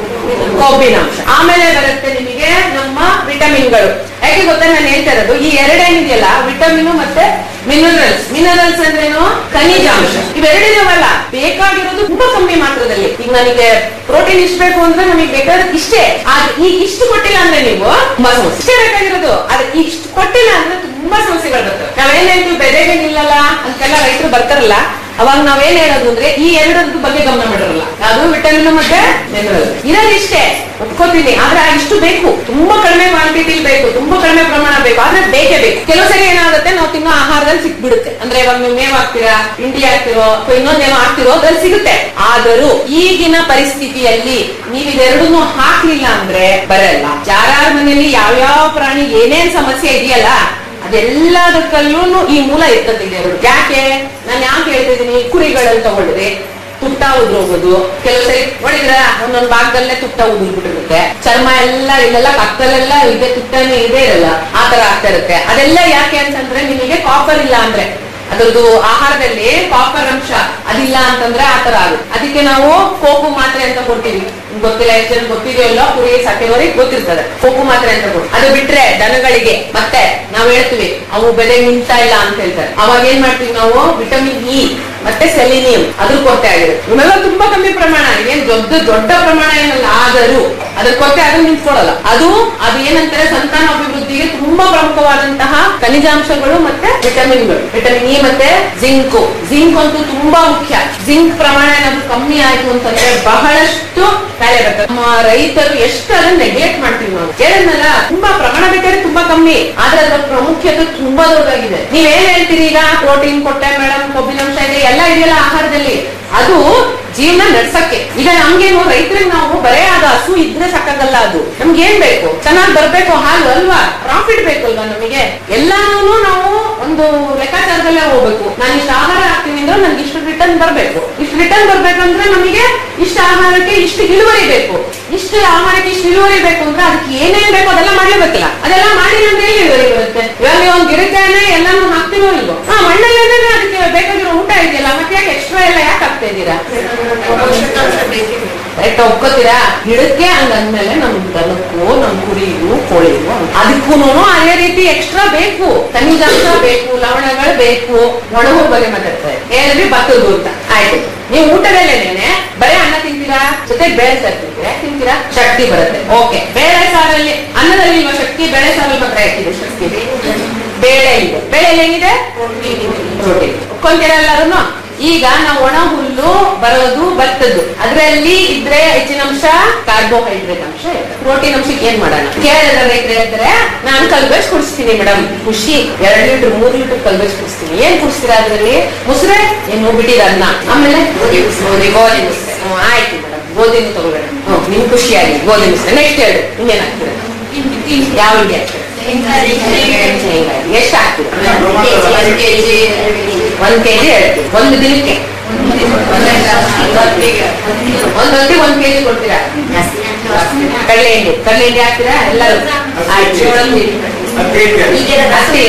ಕೊಬ್ಬಿನ ಅಂಶ ಆಮೇಲೆ ಬರುತ್ತೆ ನಿಮಗೆ ನಮ್ಮ ವಿಟಮಿನ್ಗಳು ಯಾಕೆ ಗೊತ್ತಾ ನಾನು ಹೇಳ್ತಾ ಇರೋದು ಈ ಎರಡೇನಿದೆಯಲ್ಲ ವಿಟಮಿನ್ ಮತ್ತೆ ಮಿನರಲ್ಸ್ ಮಿನರಲ್ಸ್ ಅಂದ್ರೇನು ಖನಿಜಾಂಶ ಇವೆರಡಿದಾವಲ್ಲ ಬೇಕಾಗಿರೋದು ತುಂಬಾ ಕಮ್ಮಿ ಮಾತ್ರದಲ್ಲಿ ಈಗ ನನಗೆ ಪ್ರೋಟೀನ್ ಇಷ್ಟ ಬೇಕು ಅಂದ್ರೆ ನಮಗೆ ಬೇಕಾದ್ರೆ ಇಷ್ಟೇ ಆದ್ರೆ ಈಗ ಇಷ್ಟು ಕೊಟ್ಟಿಲ್ಲ ಅಂದ್ರೆ ನೀವು ತುಂಬಾ ಸಮಸ್ಯೆ ಇಷ್ಟೇ ಬೇಕಾಗಿರೋದು ಆದ್ರೆ ಈಗ ಇಷ್ಟು ಕೊಟ್ಟಿಲ್ಲ ಅಂದ್ರೆ ತುಂಬಾ ಸಮಸ್ಯೆಗಳು ಬರ್ತವೆ ನಾವೇನ್ ಹೇಳ್ತೀವಿ ಬೆದೆಗೆ ನಿಲ್ಲಲ್ಲ ಅಂತೆಲ್ಲ ರೈತರು ಬರ್ತಾರಲ್ಲ ಅವಾಗ ನಾವೇನ್ ಹೇಳೋದು ಅಂದ್ರೆ ಈ ಎರಡರದ ಬಗ್ಗೆ ಗಮನ ಮಾಡಿರಲ್ಲ ಅದು ವಿಟಮಿನ್ ಮತ್ತೆ ಮಿನರಲ್ ಇರೋದು ಇಷ್ಟೇ ಒಪ್ಕೋತೀನಿ ಆದ್ರೆ ಆ ಇಷ್ಟು ಬೇಕು ತುಂಬಾ ಕಡಿಮೆ ಕ್ವಾಂಟಿಟಿ ಬೇಕು ತುಂಬಾ ಕಡಿಮೆ ಪ್ರಮಾಣ ಬೇಕು ಆದ್ರೆ ಬೇಕೇ ಬೇಕು ಕೆಲವು ಸರಿ ಏನಾಗುತ್ತೆ ನಾವು ತಿನ್ನೋ ಆಹಾರದಲ್ಲಿ ಸಿಕ್ಬಿಡುತ್ತೆ ಅಂದ್ರೆ ಇವಾಗ ನೀವು ಮೇವ್ ಹಾಕ್ತೀರಾ ಇಂಡಿ ಹಾಕ್ತಿರೋ ಅಥವಾ ಇನ್ನೊಂದೇನೋ ಹಾಕ್ತಿರೋ ಅದ್ರಲ್ಲಿ ಸಿಗುತ್ತೆ ಆದರೂ ಈಗಿನ ಪರಿಸ್ಥಿತಿಯಲ್ಲಿ ನೀವು ಇದೆರಡನ್ನೂ ಹಾಕ್ಲಿಲ್ಲ ಅಂದ್ರೆ ಬರಲ್ಲ ಯಾರ್ಯಾರ ಮನೆಯಲ್ಲಿ ಯಾವ್ಯಾವ ಪ್ರಾಣಿ ಏನೇನ್ ಸಮಸ್ಯೆ ಇದೆಯಲ್ಲ ಅದೆಲ್ಲದಕ್ಕಲ್ಲೂ ಈ ಮೂಲ ಇರ್ತದೆ ಎರಡು ಯಾಕೆ ನಾನು ಯಾಕೆ ಹೇಳ್ತಿದ್ದೀನಿ ಕುರಿಗಳಲ್ಲಿ ತಗೊಳ್ಳಿರಿ ತುಟ್ಟ ಉದುರೋಗೋದು ಕೆಲವು ಸರಿ ನೋಡಿದ್ರ ಒಂದೊಂದ್ ಭಾಗದಲ್ಲೇ ತುಟ್ಟ ಉದುರ್ಬಿಟ್ಟಿರುತ್ತೆ ಚರ್ಮ ಎಲ್ಲ ಇಲ್ಲೆಲ್ಲ ಪಕ್ಕದಲ್ಲೆಲ್ಲ ಇದೆ ತುಟ್ಟನೇ ಇದೆ ಇರಲ್ಲ ಆತರ ಆಗ್ತಾ ಇರುತ್ತೆ ಅದೆಲ್ಲ ಯಾಕೆ ಅಂತಂದ್ರೆ ನಿಮಗೆ ಕಾಪರ್ ಇಲ್ಲ ಅಂದ್ರೆ ಅದ್ರದ್ದು ಆಹಾರದಲ್ಲಿ ಕಾಪರ್ ಅಂಶ ಅದಿಲ್ಲ ಅಂತಂದ್ರೆ ಆ ತರ ಆಗುತ್ತೆ ಅದಕ್ಕೆ ನಾವು ಕೋಕು ಮಾತ್ರೆ ಅಂತ ಕೊಡ್ತೀವಿ ನಿಮ್ಗ್ ಗೊತ್ತಿಲ್ಲ ಎಷ್ಟು ಜನ ಗೊತ್ತಿದೆಯಲ್ಲ ಕುರಿ ಸಾಕಿದವರಿಗೆ ಗೊತ್ತಿರ್ತದೆ ಕೋಕು ಮಾತ್ರೆ ಅಂತ ಕೊಡ್ತೀವಿ ಅದು ಬಿಟ್ರೆ ದನಗಳಿಗೆ ಮತ್ತೆ ನಾವು ಹೇಳ್ತೀವಿ ಅವು ಬೆಲೆ ನಿಂತಾ ಇಲ್ಲ ಅಂತ ಹೇಳ್ತಾರೆ ಅವಾಗ ಏನ್ ಮಾಡ್ತೀವಿ ನಾವು ವಿಟಮಿನ್ ಇ ಮತ್ತೆ ಸೆಲಿನಿಯಂ ಅದ್ರ ಕೊರತೆ ಆಗಿರುತ್ತೆ ಇವೆಲ್ಲ ತುಂಬಾ ಕಮ್ಮಿ ಪ್ರಮಾಣ ಇದೇನ್ ದೊಡ್ಡ ದೊಡ್ಡ ಪ್ರಮಾಣ ಏನಲ್ಲ ಆದರೂ ಅದ್ರ ಕೊರತೆ ಆದ್ರೂ ನಿಂತ್ಕೊಳ್ಳಲ್ಲ ಅದು ಅದು ಏನಂತಾರೆ ಸಂತಾನ ಅಭಿವೃದ್ಧಿಗೆ ತುಂಬಾ ಪ್ರಮುಖವಾದಂತಹ ಖನಿಜಾಂಶಗಳು ಮತ್ತೆ ವಿಟಮಿನ್ಗಳು ವಿಟಮಿನ್ ಇ ಮತ್ತೆ ಜಿಂಕ್ ಜಿಂಕ್ ಅಂತೂ ತುಂಬಾ ಮುಖ್ಯ ಜಿಂಕ್ ಪ್ರಮಾಣ ಏನಾದ್ರು ಕಮ್ಮಿ ಆಯ್ತು ಅಂತಂದ್ರೆ ಬಹಳಷ್ಟು ಕಾಯಿಲೆ ಬರ್ತದೆ ನಮ್ಮ ರೈತರು ಎಷ್ಟು ಅದನ್ನ ನೆಗ್ಲೆಕ್ಟ್ ಮಾಡ್ತೀವಿ ನಾವು ಹೇಳಿದ್ನಲ್ಲ ತುಂಬಾ ಪ್ರಮಾಣ ಬೇಕಾದ್ರೆ ತುಂಬಾ ಕಮ್ಮಿ ಆದ್ರೆ ಅದರ ಪ್ರಾಮುಖ್ಯತೆ ತುಂಬಾ ದೊಡ್ಡದಾಗಿದೆ ನೀವೇನ್ ಹೇಳ್ತೀರಿ ಈಗ ಪ್ರೋಟೀನ್ ಕೊಟ್ಟೆ ಮೇಡಮ್ ಕೊಬ್ಬಿನಾಂಶ ಇದೆ ಎಲ್ಲ ಇದೆಯಲ್ಲ ಆಹಾರದಲ್ಲಿ ಅದು ಜೀವನ ನಡ್ಸಕ್ಕೆ ಈಗ ನಮ್ಗೇನು ರೈತರಿಗೆ ನಾವು ಬರೇ ಅದು ಹಸು ಇದ್ರೆ ಸಾಕಾಗಲ್ಲ ಅದು ನಮ್ಗೆ ಏನ್ ಬೇಕು ಚೆನ್ನಾಗಿ ಬರ್ಬೇಕು ಹಾಲು ಅಲ್ವಾ ಪ್ರಾಫಿಟ್ ಬೇಕಲ್ವಾ ನಮಗೆ ಎಲ್ಲಾನು ನಾವು ಒಂದು ಲೆಕ್ಕಾಚಾರದಲ್ಲೇ ಹೋಗ್ಬೇಕು ನಾನು ಇಷ್ಟು ಆಹಾರ ಹಾಕ್ತೀನಿ ಅಂದ್ರೆ ನನ್ಗೆ ಇಷ್ಟು ರಿಟರ್ನ್ ಬರ್ಬೇಕು ಇಷ್ಟು ರಿಟರ್ನ್ ಬರ್ಬೇಕಂದ್ರೆ ನಮಗೆ ಇಷ್ಟು ಆಹಾರಕ್ಕೆ ಇಷ್ಟು ಇಳುವರಿ ಬೇಕು ಇಷ್ಟು ಆಹಾರಕ್ಕೆ ಇಷ್ಟು ಇಳುವರಿ ಬೇಕು ಅಂದ್ರೆ ಅದಕ್ಕೆ ಏನೇನ್ ಬೇಕು ಅದೆಲ್ಲ ಮಾಡ್ಲೇಬೇಕಲ್ಲ ಅದೆಲ್ಲ ಮಾಡಿ ನಮ್ಗೆ ಎಲ್ಲಿ ಇಳುವರಿ ಬರುತ್ತೆ ಇವಾಗ ನೀವು ಒಂದು ಗಿಡಕ್ಕಾನೆ ಎಲ್ಲಾನು ಹಾಕ್ತಿರೋ ಇಲ್ವೋ ಹಾ ಮಣ್ಣಲ್ಲಿ ಅಂದ್ರೆ ಅದಕ್ಕೆ ಬೇಕಾಗಿರೋ ಊಟ ಇದೆಯಲ್ಲ ಮತ್ತೆ ಯಾಕೆ ಎಕ್ಸ್ಟ್ರಾ ಎಲ್ಲ ಯಾಕೆ ಹಾಕ್ತಾ ಇದ್ದೀರಾ ಕರೆಕ್ಟ್ ಒಪ್ಕೋತೀರಾ ಗಿಡಕ್ಕೆ ಹಂಗಂದ್ಮೇಲೆ ನಮ್ ದನಕ್ಕೂ ನಮ್ ಕುರಿಗೂ ಕೋಳಿಗೂ ಅದಕ್ಕೂ ಅದೇ ರೀತಿ ಎಕ್ಸ್ಟ್ರಾ ಬೇಕು ಖನಿಜಾಂಶ ಬೇಕು ಲವಣಗಳು ಬೇಕು ಒಣಗು ಬಗ್ಗೆ ಮಾತಾಡ್ತಾರೆ ಹೇಳಿದ್ರಿ ಭತ್ತದ ಅಂತ ಆಯ್ತು ನೀವು ಊಟದಲ್ಲೇನೆ ಬರೀ ಅನ್ನ ತಿಂತೀರಾ ಜೊತೆ ಬೇಳೆ ಸಾರು ತಿಂತೀರಾ ಯಾಕ್ ತಿಂತೀರಾ ಶಕ್ತಿ ಬರುತ್ತೆ ಓಕೆ ಬೇಳೆ ಸಾರಲ್ಲಿ ಅನ್ನದಲ್ಲಿ ಇಲ್ವಾ ಶಕ್ತಿ ಬೇಳೆ ಸಾರಲ್ಲಿ ಮಾತ್ರ ಯಾಕಿದೆ ಶಕ್ತಿ ಬೇಳೆ ಇದೆ ಬೇಳೆಯಲ್ಲಿ ಏನಿದೆ ಪ್ರೋಟೀನ್ ಒಪ್ಕೊಂತೀರಾ ಎಲ್ಲರೂ ಈಗ ನಾವು ಒಣ ಹುಲ್ಲು ಬರೋದು ಭತ್ತದ್ದು ಅದ್ರಲ್ಲಿ ಇದ್ರೆ ಹೆಚ್ಚಿನ ಅಂಶ ಕಾರ್ಬೋಹೈಡ್ರೇಟ್ ಅಂಶ ಪ್ರೋಟೀನ್ ಅಂಶಕ್ಕೆ ಏನ್ ಮಾಡೋಣ ಕೇರಳದ ರೈತರು ಹೇಳ್ತಾರೆ ನಾನು ಕಲ್ಬೇಸ್ ಕುಡಿಸ್ತೀನಿ ಮೇಡಮ್ ಖುಷಿ ಎರಡ್ ಲೀಟರ್ ಮೂರ್ ಲೀಟರ್ ಕಲ್ಬೇಸ್ ಕುಡಿಸ್ತೀನಿ ಏನ್ ಕುಡಿಸ್ತೀರಾ ಅದ್ರಲ್ಲಿ ಮುಸ್ರೆ ಏನು ಬಿಟ್ಟಿದ ಅನ್ನ ಆಮೇಲೆ ಗೋಧಿ ಗೋಧಿ ಗೋಧಿ ಮುಸ್ರೆ ಹ್ಮ್, ಆಯ್ತು ಮೇಡಮ್ ಗೋಧಿನೂ ತಗೊಳ್ಳೋಣ ಹ್ಮ್ ನಿಮ್ ಖುಷಿಯಾಗಿ ಗೋಧಿ ಮುಸ್ರೆ ನೆಕ್ಸ್ಟ್ ಹೇಳಿ ಇನ್ನೇನ್ ಹಾಕ್ತೀರಾ ಯಾವ ಹಿಂಡಿ ಹಾಕ್ತೀರಾ ಎಷ್ಟು ಹಾಕ್ತೀರಾ ಒಂದ್ ಕೆಜಿ ಹೇಳ್ತೀವಿ ಒಂದು ದಿನಕ್ಕೆ ಒಂದ್ ಹೊತ್ತಿಗೆ ಒಂದ್ ಕೆಜಿ ಕೊಡ್ತೀರಾ ಕಡಲೆ ಹಿಂಡಿ ಕಡಲೆ ಹಿಂಡಿ ಹಾಕ್ತೀರಾ ಎಲ್ಲರೂ ಅಷ್ಟೇ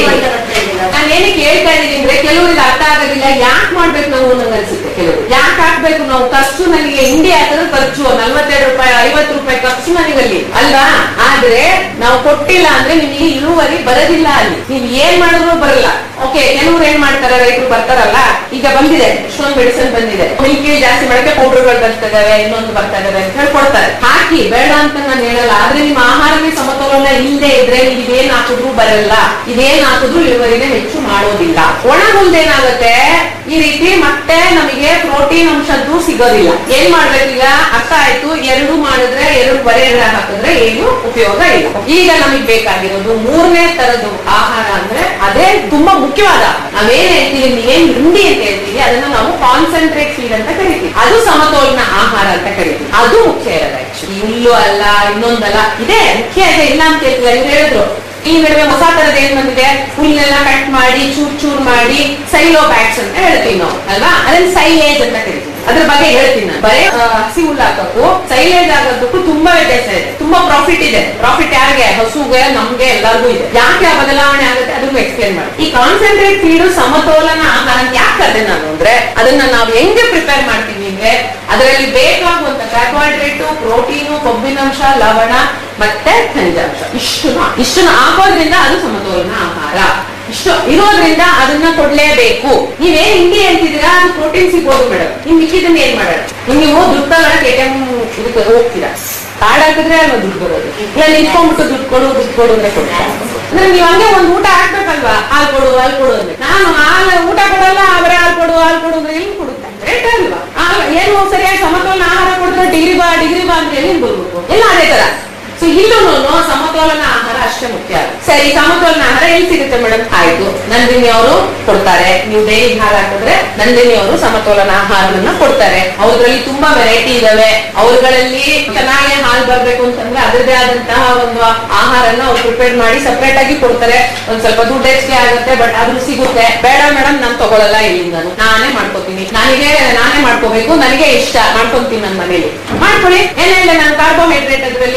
ನಾನು ಏನಕ್ಕೆ ಹೇಳ್ತಾ ಇದ್ದೀನಿ ಅಂದ್ರೆ ಕೆಲವರಿಗೆ ಅರ್ಥ ಆಗೋದಿಲ್ಲ ಯಾಕೆ ಮಾಡ್ಬೇಕು ನಾವು ನಂಗೆ ಅನ್ಸುತ್ತೆ ಕೆಲವರು ಯಾಕೆ ಹಾಕ್ಬೇಕು ನಾವು ಖರ್ಚು ನನಗೆ ಹಿಂಡಿ ಹಾಕಿದ್ರೆ ಖರ್ಚು ನಲ್ವತ್ತೆರಡು ರೂಪಾಯಿ ಐವತ್ತು ರೂಪಾಯಿ ಖರ್ಚು ನನಗಲ್ಲಿ ಅಲ್ವಾ ಆದ್ರೆ ನಾವು ಕೊಟ್ಟಿಲ್ಲ ಅಂದ್ರೆ ನಿಮ್ಗೆ ಇಳುವರಿ ಬರೋದಿಲ್ಲ ಅಲ್ಲಿ ನೀವ್ ಏನ್ ಮಾಡಿದ್ರು ಬರಲ್ಲ ಓಕೆ ಕೆಲವ್ರು ಏನ್ ಮಾಡ್ತಾರೆ ರೈತರು ಬರ್ತಾರಲ್ಲ ಈಗ ಬಂದಿದೆ ಇಷ್ಟೊಂದು ಮೆಡಿಸಿನ್ ಬಂದಿದೆ ಮಿಲ್ಕಿ ಜಾಸ್ತಿ ಮಾಡಕ್ಕೆ ಪೌಡರ್ಗಳು ಬರ್ತಾ ಇದಾವೆ ಇನ್ನೊಂದು ಬರ್ತಾ ಇದಾವೆ ಅಂತ ಹೇಳಿ ಕೊಡ್ತಾರೆ ಹಾಕಿ ಬೇಡ ಅಂತ ನಾನು ಹೇಳಲ್ಲ ಆದ್ರೆ ನಿಮ್ಮ ಆಹಾರಕ್ಕೆ ಸಮತೋಲನ ಇಲ್ಲದೆ ಇದ್ರೆ ನೀವು ಇದೇನ್ ಹಾಕಿದ್ರು ಬರಲ್ಲ ಇದೇನ್ ಹಾಕಿದ್ರು ಇಳುವರಿನ ಹೆಚ್ಚು ಮಾಡೋದಿಲ್ಲ ಒಣ ಹುಲ್ದೇನಾಗುತ್ತೆ ಈ ರೀತಿ ಮತ್ತೆ ನಮಗೆ ಪ್ರೋಟೀನ್ ಅಂಶದ್ದು ಸಿಗೋದಿಲ್ಲ ಏನ್ ಮಾಡ್ಬೇಕೀಗ ಅರ್ಥ ಆಯ್ತು ಎರಡು ಮಾಡಿದ್ರೆ ಎರಡು ಬರೆ ಹಾಕಿದ್ರೆ ಏನು ಉಪಯೋಗ ಇಲ್ಲ ಈಗ ನಮಗೆ ಬೇಕಾಗಿರೋದು ಮೂರನೇ ತರದ್ದು ಆಹಾರ ಅಂದ್ರೆ ಅದೇ ತುಂಬಾ ಮುಖ್ಯವಾದ ಆಹಾರ ನಾವೇನ್ ಹೇಳ್ತೀವಿ ನೀವೇನ್ ಹಿಂಡಿ ಅಂತ ಹೇಳ್ತೀವಿ ಅದನ್ನ ನಾವು ಕಾನ್ಸಂಟ್ರೇಟ್ ಫೀಡ್ ಅಂತ ಕರಿತೀವಿ ಅದು ಸಮತೋಲನ ಆಹಾರ ಅಂತ ಕರಿತೀವಿ ಅದು ಮುಖ್ಯ ಇರೋದು ಆಕ್ಚುಲಿ ಹುಲ್ಲು ಅಲ್ಲ ಇನ್ನೊಂದಲ್ಲ ಇದೆ ಮುಖ್ಯ ಇದೆ ಇಲ್ಲ ಅಂತ ಹೇಳ್ತೀವಿ ಇವ್ರು ಹೇಳಿದ್ರು ಈ ನಡುವೆ ಹೊಸ ತರದ ಏನ್ ಬಂದಿದೆ ಹುಲ್ಲೆಲ್ಲ ಕಟ್ ಮಾಡಿ ಚೂರ್ ಚೂರ್ ಮಾಡಿ ಸೈಲೋ ಬ್ಯಾಗ್ಸ್ ಅಂತ ಹೇಳ್ತೀವಿ ನಾವು ಅಲ್ವಾ ಅದನ್ನ ಸೈಲೇಜ್ ಅಂತ ಕರಿತೀವಿ ಅದ್ರ ಬಗ್ಗೆ ಹೇಳ್ತೀನಿ ನಾನು ಬರೇ ಆ, ಹಸಿ ಹುಲ್ಲು ಹಾಕೋಕ್ಕೂ ಸೈಲೇಜ್ ಆಗೋದಕ್ಕೂ ತುಂಬಾ ವ್ಯತ್ಯಾಸ ಇದೆ ತುಂಬಾ ಪ್ರಾಫಿಟ್ ಇದೆ ಪ್ರಾಫಿಟ್ ಯಾರಿಗೆ ಹಸುಗೆ ನಮ್ಗೆ ಎಲ್ಲರಿಗೂ ಇದೆ ಯಾಕೆ ಆ ಬದಲಾವಣೆ ಆಗುತ್ತೆ ಅದನ್ನು ಎಕ್ಸ್ಪ್ಲೇನ್ ಮಾಡಿ ಈ ಕಾನ್ಸಂಟ್ರೇಟ್ ಫೀಡ್ ಸಮತೋಲನ ಆಹಾರ ಯಾಕೆ ಕರೆದೆ ನಾನು ಅಂದ್ರೆ ಅದನ್ನ ನಾವು ಹೆಂಗೆ ಪ್ರಿಪೇರ್ ಮಾಡ್ತೀವಿ ಅಂದ್ರೆ ಅದರಲ್ಲಿ ಬೇಕಾಗುವಂತ ಕಾರ್ಬೋಹೈಡ್ರೇಟ್ ಪ್ರೋಟೀನು ಕೊಬ್ಬಿನಾಂಶ ಲವಣ ಮತ್ತೆ ಖನಿಜಾಂಶ ಇಷ್ಟುನ ಇಷ್ಟನ್ನ ಹಾಕೋದ್ರಿಂದ ಅದು ಸಮತೋಲನ ಆಹಾರ ಇಷ್ಟು ಇರೋದ್ರಿಂದ ಅದನ್ನ ಕೊಡ್ಲೇಬೇಕು ನೀವೇನ್ ಹಿಂಡಿ ಹೇಳ್ತಿದ್ದೀರಾ ಅದು ಪ್ರೋಟೀನ್ ಸಿಗ್ಬೋದು ಮೇಡಮ್ ನಿಮ್ ಮಿಕ್ಕಿದನ್ನ ಏನ್ ಮಾಡೋಣ ನೀವು ದುಡ್ಡು ತಗೊಳಕ್ ಎ ಇದಕ್ಕೆ ಹೋಗ್ತೀರಾ ಕಾರ್ಡ್ ಹಾಕಿದ್ರೆ ಅಲ್ವಾ ದುಡ್ಡು ಬರೋದು ಇಲ್ಲ ನಿಂತ್ಕೊಂಡ್ಬಿಟ್ಟು ದುಡ್ಡು ಕೊಡು ದುಡ್ಡು ಕೊಡು ಅಂದ್ರೆ ಕೊಡ್ತಾರೆ ಅಂದ್ರೆ ನೀವ್ ಹಂಗೆ ಒಂದ್ ಊಟ ಹಾಕ್ಬೇಕಲ್ವಾ ಹಾಲ್ ಕೊಡು ಹಾಲ್ ಕೊಡು ಅಂದ್ರೆ ನಾನು ಹಾಲು ಊಟ ಕೊಡಲ್ಲ ಅವರೇ ಹಾಲ್ ಕೊಡು ಹಾಲ್ ಕೊಡು ಅಂದ್ರೆ ಎಲ್ಲಿ ಕೊಡುತ್ತೆ ರೇಟ್ ಅಲ್ವಾ ಆಗ ಏನು ಸರಿಯಾಗಿ ಸಮತೋಲನ ಆಹಾರ ಕೊಡಿದ್ರೆ ಡಿಗ್ರಿ ಬಾ ಡಿಗ್ರಿ ಬಾ ಅಂದ್ರೆ ಎಲ್ಲಿ ಬರ್ಬೇಕು ಎಲ್ಲ ಅದೇ ತರ ಸೊ ಇಲ್ಲೂ ಸಮತೋಲನ ಆಹಾರ ಅಷ್ಟೇ ಮುಖ್ಯ ಸರಿ ಸಮತೋಲನ ಆಹಾರ ಎಲ್ಲಿ ಸಿಗುತ್ತೆ ಮೇಡಮ್ ಆಯ್ತು ನಂದಿನಿ ಅವರು ಕೊಡ್ತಾರೆ ನೀವು ಡೈರಿ ಹಾಲು ಹಾಕಿದ್ರೆ ನಂದಿನಿ ಅವರು ಸಮತೋಲನ ಆಹಾರವನ್ನ ಕೊಡ್ತಾರೆ ಅವ್ರಲ್ಲಿ ತುಂಬಾ ವೆರೈಟಿ ಇದಾವೆ ಅವ್ರಗಳಲ್ಲಿ ಚೆನ್ನಾಗಿ ಹಾಲು ಬರ್ಬೇಕು ಅಂತಂದ್ರೆ ಅದರದೇ ಆದಂತಹ ಒಂದು ಆಹಾರನ ಅವ್ರು ಪ್ರಿಪೇರ್ ಮಾಡಿ ಸಪರೇಟ್ ಆಗಿ ಕೊಡ್ತಾರೆ ಒಂದ್ ಸ್ವಲ್ಪ ದುಡ್ಡು ಹೆಚ್ಚಿಗೆ ಆಗುತ್ತೆ ಬಟ್ ಆದ್ರೂ ಸಿಗುತ್ತೆ ಬೇಡ ಮೇಡಮ್ ನಾನು ತಗೊಳಲ್ಲ ಇಲ್ಲಿಂದ ನಾನೇ ಮಾಡ್ಕೋತೀನಿ ನನಗೆ ನಾನೇ ಮಾಡ್ಕೋಬೇಕು ನನಗೆ ಇಷ್ಟ ಮಾಡ್ಕೊಂತೀನಿ ನನ್ನ ಮನೇಲಿ ಮಾಡ್ಕೊಳ್ಳಿ ಏನಿಲ್ಲ ನಾನು ಕಾರ್ಬೋಹೈಡ್ರೇಟ್ ಅದ್ರಲ್ಲಿ ಹೇಳಿದ್ರೆ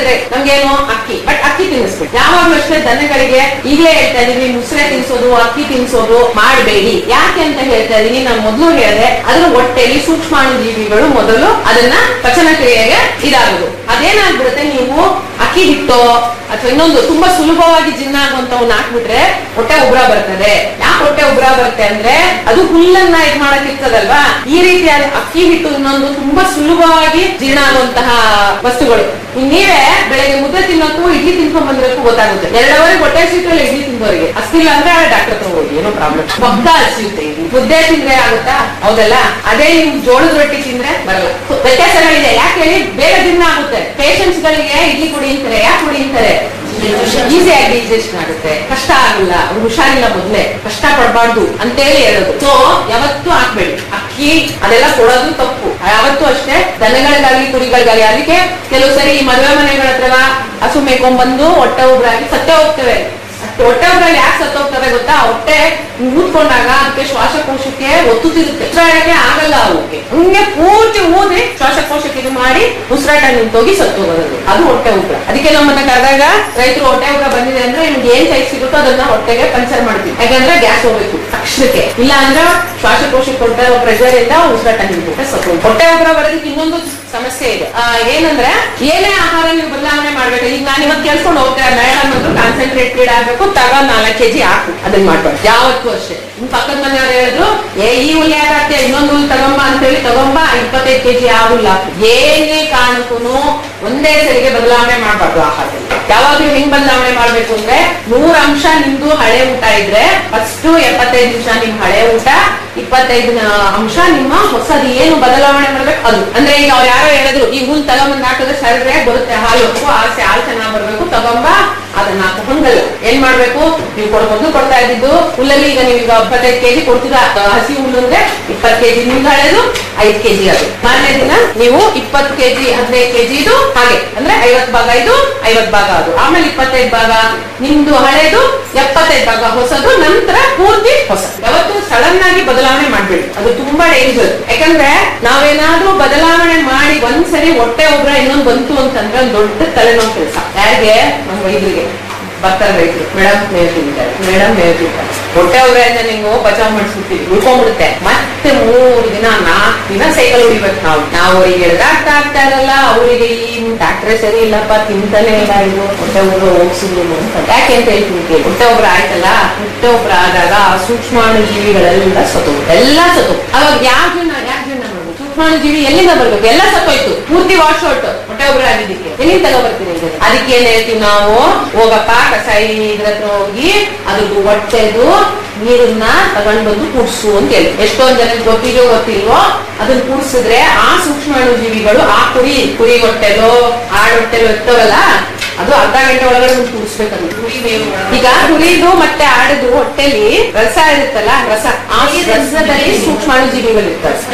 ಹೇಳಿದ್ರೆ ನಮ್ಗೇನು ಅಕ್ಕಿ ಬಟ್ ಅಕ್ಕಿ ತಿನ್ನಿಸ್ಬೇಕು ಯಾವಾಗ್ಲೂ ಅಷ್ಟೇ ದನಗಳಿಗೆ ಈಗಲೇ ಹೇಳ್ತಾ ಇದೀನಿ ಮುಸ್ರೆ ತಿನ್ಸೋದು ಅಕ್ಕಿ ತಿನ್ಸೋದು ಮಾಡಬೇಡಿ ಯಾಕೆ ಅಂತ ಹೇಳ್ತಾ ಇದೀನಿ ನಾನು ಮೊದಲು ಹೇಳಿದೆ ಅದ್ರ ಹೊಟ್ಟೆಯಲ್ಲಿ ಸೂಕ್ಷ್ಮಾಣು ಜೀವಿಗಳು ಮೊದಲು ಅದನ್ನ ಪಚನ ಕ್ರಿಯೆಗೆ ಇದಾಗುದು ಅದೇನಾಗ್ಬಿಡುತ್ತೆ ನೀವು ಅಕ್ಕಿ ಹಿಟ್ಟು ಅಥವಾ ಇನ್ನೊಂದು ತುಂಬಾ ಸುಲಭವಾಗಿ ಜಿನ್ನ ಆಗುವಂತವನ್ನ ಹಾಕ್ಬಿಟ್ರೆ ಹೊಟ್ಟೆ ಉಬ್ರ ಬರ್ತದೆ ಯಾಕೆ ಹೊಟ್ಟೆ ಉಬ್ರ ಬರುತ್ತೆ ಅಂದ್ರೆ ಅದು ಹುಲ್ಲನ್ನ ಇದ್ ಮಾಡಕ್ ಇರ್ತದಲ್ವಾ ಈ ರೀತಿಯಾದ ಅಕ್ಕಿ ಹಿಟ್ಟು ಇನ್ನೊಂದು ತುಂಬಾ ಸುಲಭವಾಗಿ ಜೀರ್ಣ ಆಗುವಂತಹ ವಸ್ತುಗಳು ಇನ್ ನೀವೇ ಬೆಳಗ್ಗೆ ಮುದ್ದೆ ತಿನ್ನೋಕ್ಕೂ ಇಡ್ಲಿ ತಿನ್ಕೊಂಡ್ ಬಂದಿರೋಕ್ಕೂ ಗೊತ್ತಾಗುತ್ತೆ ಎರಡವರೆ ಹೊಟ್ಟೆ ಹಸಿಟ್ಟಲ್ಲ ಇಡ್ಲಿ ತಿಂದವರಿಗೆ ಹಸ್ತಿಲ್ಲ ಅಂದ್ರೆ ಡಾಕ್ಟರ್ ಹತ್ರ ಹೋಗಿ ಏನೋ ಪ್ರಾಬ್ಲಮ್ ಪಕ್ಕ ಹಸಿಯುತ್ತೆ ಇಡ್ಲಿ ಮುದ್ದೆ ತಿಂದ್ರೆ ಆಗುತ್ತಾ ಹೌದಲ್ಲ ಅದೇ ನಿಮ್ ಜೋಳದ ರೊಟ್ಟಿ ತಿಂದ್ರೆ ಬರಲ್ಲ ವ್ಯತ್ಯಾಸಗಳಿದೆ ಯಾಕೆ ಹೇಳಿ ಬೇಗ ಜೀರ್ಣ ಆಗುತ್ತೆ ಪೇಷಂಟ್ಸ್ ಗಳಿಗೆ ಇಡ್ಲಿ ಕುಡಿ ಅಂತಾರೆ ಯಾಕೆ ಕುಡಿ ಅಂತಾರೆ ಈಸಿಯಾಗಿ ಡೈಜೆಷನ್ ಆಗುತ್ತೆ ಕಷ್ಟ ಆಗಲ್ಲ ಅವ್ರು ಹುಷಾರಿಲ್ಲ ಮೊದ್ಲೇ ಕಷ್ಟ ಪಡಬಾರ್ದು ಅಂತೇಳಿ ಹೇಳೋದು ಸೊ ಯಾವತ್ತೂ ಹಾಕ್ಬೇಡಿ ಅಕ್ಕಿ ಅದೆಲ್ಲ ಕೊಡೋದು ತಪ್ಪು ಯಾವತ್ತೂ ಅಷ್ಟೇ ದನಗಳಿಗಾಗಲಿ ಕುರಿಗಳಿಗಾಗಲಿ ಅದಕ್ಕೆ ಕೆಲವು ಸರಿ ಈ ಮದುವೆ ಮನೆಗಳ ಹತ್ರ ಹಸು ಮೇಕೊಂಡ್ಬಂದು ಹೊಟ್ಟೆ ಉಬ್ರಾಗಿ ಸತ್ತೇ ಹೋಗ್ತೇವೆ ಅಷ್ಟು ಹೊಟ್ಟೆ ಉಬ್ರಲ್ಲಿ ಯಾಕೆ ಸತ್ತು ಹೋಗ್ತವೆ ಗೊತ್ತಾ ಹೊಟ್ಟೆ ಊದ್ಕೊಂಡಾಗ ಅದಕ್ಕೆ ಶ್ವಾಸಕೋಶಕ್ಕೆ ಒತ್ತು ತಿರುತ್ತೆ ಉಸಿರಾಡಕ್ಕೆ ಆಗಲ್ಲ ಅವಕ್ಕೆ ಹಂಗೆ ಪೂರ್ತಿ ಊದಿ ಶ್ವಾಸಕೋಶಕ್ಕೆ ಇದು ಮಾಡಿ ಉಸಿರಾಟ ನಿಂತೋಗಿ ಸತ್ತು ಹೋಗೋದು ಅದು ಹೊಟ್ಟೆ ಉಬ್ರ ಅದಕ್ಕೆ ನಮ್ಮನ್ನ ಕರೆದಾಗ ರೈತರು ಹೊಟ್ಟೆ ಉಬ್ರ ಬಂದಿದೆ ಅಂದ್ರೆ ನಿಮ್ಗೆ ಏನ್ ಸೈಜ್ ಸಿಗುತ್ತೋ ಅದನ್ನ ಹೊಟ್ಟೆಗೆ ಪಂಚರ್ ಮಾಡ್ತೀವಿ ಯಾಕಂದ್ರೆ ಗ್ಯಾಸ್ ಹೋಗ್ಬೇಕು ತಕ್ಷಣಕ್ಕೆ ಇಲ್ಲ ಅಂದ್ರೆ ಶ್ವಾಸಕೋಶಕ್ಕೆ ಕೊಡ್ತಾ ಇರೋ ಪ್ರೆಷರ್ ಇಂದ ಉಸಿರಾಟ ನಿಂತ್ಬಿಟ್ಟೆ ಸತ್ತು ಹೋಗುತ್ತೆ. ಹೊಟ್ಟೆ ಉಬ್ರ ಬರೋದಕ್ಕೆ ಇನ್ನೊಂದು ಸಮಸ್ಯೆ ಇದೆ ಆ, ಏನಂದ್ರೆ ಏನೇ ಆಹಾರ ನೀವು ಬದಲಾವಣೆ ಮಾಡ್ಬೇಕು ಈಗ ನಾನು ಇವತ್ತು ಕೇಳ್ಕೊಂಡು ಹೋಗ್ತೇನೆ ಮೇಡಮ್ ಅಂದ್ರು ಕಾನ್ಸಂಟ್ರೇಟೆಡ್ ಆಗ್ಬೇಕು ತಗ ನಾಲ್ಕು ಕೆಜಿ ಹಾಕು ಅದನ್ನ ಮಾಡ್ಬಾರ್ದು ಯಾವತ್ತೂ ಅಷ್ಟೇ ನಿಮ್ ಪಕ್ಕದ ಮನೆಯವ್ರು ಹೇಳಿದ್ರು ಏ ಈ ಹುಲ್ ಯಾಕೆ ಹಾಕ್ತೀಯ ಇನ್ನೊಂದು ಹುಲ್ ತಗೊಂಬ ಅಂತ ಹೇಳಿ ತಗೊಂಬ ಇಪ್ಪತ್ತೈದು ಕೆಜಿ ಆ ಹುಲ್ ಹಾಕು ಏನೇ ಕಾರಣಕ್ಕೂ ಒಂದೇ ಸರಿಗೆ ಬದಲಾವಣೆ ಮಾಡ್ಬಾರ್ದು ಆಹಾರದಲ್ಲಿ ಯಾವಾಗ್ಲೂ ಹೆಂಗ್ ಬದಲಾವಣೆ ಮಾಡ್ಬೇಕು ಅಂದ್ರೆ ನೂರ ಅಂಶ ನಿಮ್ದು ಹಳೆ ಊಟ ಇದ್ರೆ ಫಸ್ಟ್ ಎಪ್ಪತ್ತೈದು ನಿಮಿಷ ನಿಮ್ ಹಳೆ ಊಟ ಇಪ್ಪತ್ತೈದು ಅಂಶ ನಿಮ್ಮ ಹೊಸದು ಏನು ಬದಲಾವಣೆ ಮಾಡ್ಬೇಕು ಅದು ಅಂದ್ರೆ ಈಗ ಅವ್ರು ಯಾರೋ ಹೇಳಿದ್ರು ಈ ಹುಲ್ ತಗೊಂಬಂದ್ ಹಾಕಿದ್ರೆ ಸರಿಯಾಗಿ ಬರುತ್ತೆ ಹಾಲು ಉಪ್ಪು ಆಸೆ ಹಾಲು ಚೆನ್ನಾಗ್ ಬರ್ಬೇಕು ತಗೊಂಬ ಅದನ್ನ ಹಾಕು ಹಂಗಲ್ಲ ಏನ್ ಮಾಡ್ಬೇಕು ನೀವು ಕೊಡ್ ಮೊದ್ಲು ಕೊಡ್ತಾ ಇದ್ದಿದ್ದು ಹುಲ್ಲಲ್ಲಿ ಈಗ ನೀವು ಈಗ ಇಪ್ಪತ್ತೈದು ಕೆಜಿ ಕೊಡ್ತೀರಾ ಅಹ್, ಹಸಿ ಹುಲ್ಲು ಅಂದ್ರೆ ಇಪ್ಪತ್ತು ಕೆಜಿ ನಿಮ್ದು ಹಳೆದು ಐದು ಕೆಜಿ ಅದು ಮಾರನೇ ದಿನ ನೀವು ಇಪ್ಪತ್ತು ಕೆಜಿ ಹದಿನೈದು ಕೆಜಿ ಇದು ಹಾಗೆ ಅಂದ್ರೆ ಐವತ್ ಭಾಗ ಇದು ಐವತ್ ಭಾಗ ಅದು ಆಮೇಲೆ ಇಪ್ಪತ್ತೈದು ಭಾಗ ನಿಮ್ದು ಹಳೇದು ಎಪ್ಪತ್ತೈದು ಭಾಗ ಹೊಸದು ನಂತರ ಪೂರ್ತಿ ಹೊಸ ಯಾವತ್ತು ಸಡನ್ ಆಗಿ ಬದಲಾವಣೆ ಮಾಡ್ಬೇಡಿ ಅದು ತುಂಬಾ ಡೇಂಜರ್ ಯಾಕಂದ್ರೆ ನಾವೇನಾದ್ರೂ ಬದಲಾವಣೆ ಮಾಡಿ ಒಂದ್ಸರಿ ಹೊಟ್ಟೆ ಒಬ್ರ ಇನ್ನೊಂದು ಬಂತು ಅಂತಂದ್ರೆ ಒಂದು ದೊಡ್ಡ ತಲೆನೋವು ಕೆಲಸ ಯಾರಿಗೆ ನಮ್ಮ ವೈದ್ಯರಿಗೆ ಬರ್ತಾರೆ ರೈತರು ಮೇಡಮ್ ಮೇವ್ ತಿಂತಾರೆ ಮೇಡಮ್ ಮೇವ್ ತಿಂತಾರೆ ಹೊಟ್ಟೆ ಒಬ್ರೆಯಿಂದ ನೀವು ಬಚಾವ್ ಮಾಡಿಸ್ಬಿಡ್ತೀವಿ ಉಳ್ಕೊಂಡ್ಬಿಡುತ್ತೆ ಮತ್ತೆ ಮೂರು ದಿನ ನಾಲ್ಕು ದಿನ ಸೈಕಲ್ ಹೊಡಿಬೇಕು ನಾವು ನಾವು ಅವರಿಗೆ ಎಳ್ದಾಡ್ತಾ ಆಗ್ತಾ ಇರಲ್ಲ ಅವರಿಗೆ ಈ ಡಾಕ್ಟ್ರೇ ಸರಿ ಇಲ್ಲಪ್ಪ ತಿಂತಾನೆ ಇಲ್ಲ ಇದು ಹೊಟ್ಟೆ ಒಬ್ರು ಹೋಗ್ಸಿದ್ರು ಅಂತ ಯಾಕೆ ಅಂತ ಹೇಳ್ತೀನಿ ಕೇಳಿ ಹೊಟ್ಟೆ ಒಬ್ರು ಆಯ್ತಲ್ಲ ಹೊಟ್ಟೆ ಒಬ್ರು ಆದಾಗ ಆ ಸೂಕ್ಷ್ಮಾಣು ಜೀವಿಗಳೆಲ್ಲ ಸತ್ತು ಎಲ್ಲ ಸತ್ತು ಅವಾಗ ಯಾವ ಜೀವನ ಯಾಕೆ ಜೀವನ ಮಾಡ್ಬೇಕು ಸೂಕ್ಷ್ಮಾಣು ಜೀವಿ ಎಲ್ಲಿಂದ ಬರ್ಬೇಕು ಎಲ್ಲ ಸತ್ತೋಯ್ತು ಪೂರ್ತಿ ವಾಶ್ ಔಟ್ ಹೊಟ್ಟೆ ಒಬ್ರು ಆಗಿದ್ದಕ್ಕೆ ಎಲ್ಲಿಂದ ತಗೊಬರ್ತೀನಿ ಇದನ್ನ? ಅದಕ್ಕೆ ಏನ್ ಹೇಳ್ತೀವಿ ನಾವು ಹೋಗಪ್ಪ ಕಸಾಯಿ ಇದ್ರ ಹತ್ರ ಹೋಗಿ ಅದ್ರದ್ದು ಹೊಟ್ಟೆದು ನೀರನ್ನ ತಗೊಂಡ್ ಬಂದು ಕುಡ್ಸು ಅಂತ ಹೇಳಿ ಎಷ್ಟೊಂದ್ ಜನಕ್ಕೆ ಗೊತ್ತಿದೆಯೋ ಗೊತ್ತಿಲ್ವೋ ಅದನ್ನ ಕುಡ್ಸಿದ್ರೆ ಆ ಸೂಕ್ಷ್ಮಾಣು ಜೀವಿಗಳು ಆ ಕುರಿ ಕುರಿ ಹೊಟ್ಟೆಲೋ ಆಡ್ ಹೊಟ್ಟೆಲೋ ಇರ್ತವಲ್ಲ ಅದು ಅರ್ಧ ಗಂಟೆ ಒಳಗಡೆ ಒಂದು ಕುಡಿಸ್ಬೇಕದು ಕುರಿ ಮೇವು ಒಳಗಡೆ. ಈಗ ಕುರಿದು ಮತ್ತೆ ಆಡದು ಹೊಟ್ಟೆಲಿ ರಸ ಇರುತ್ತಲ್ಲ ರಸ ಆ ರಸದಲ್ಲಿ ಸೂಕ್ಷ್ಮಾಣು ಜೀವಿಗಳು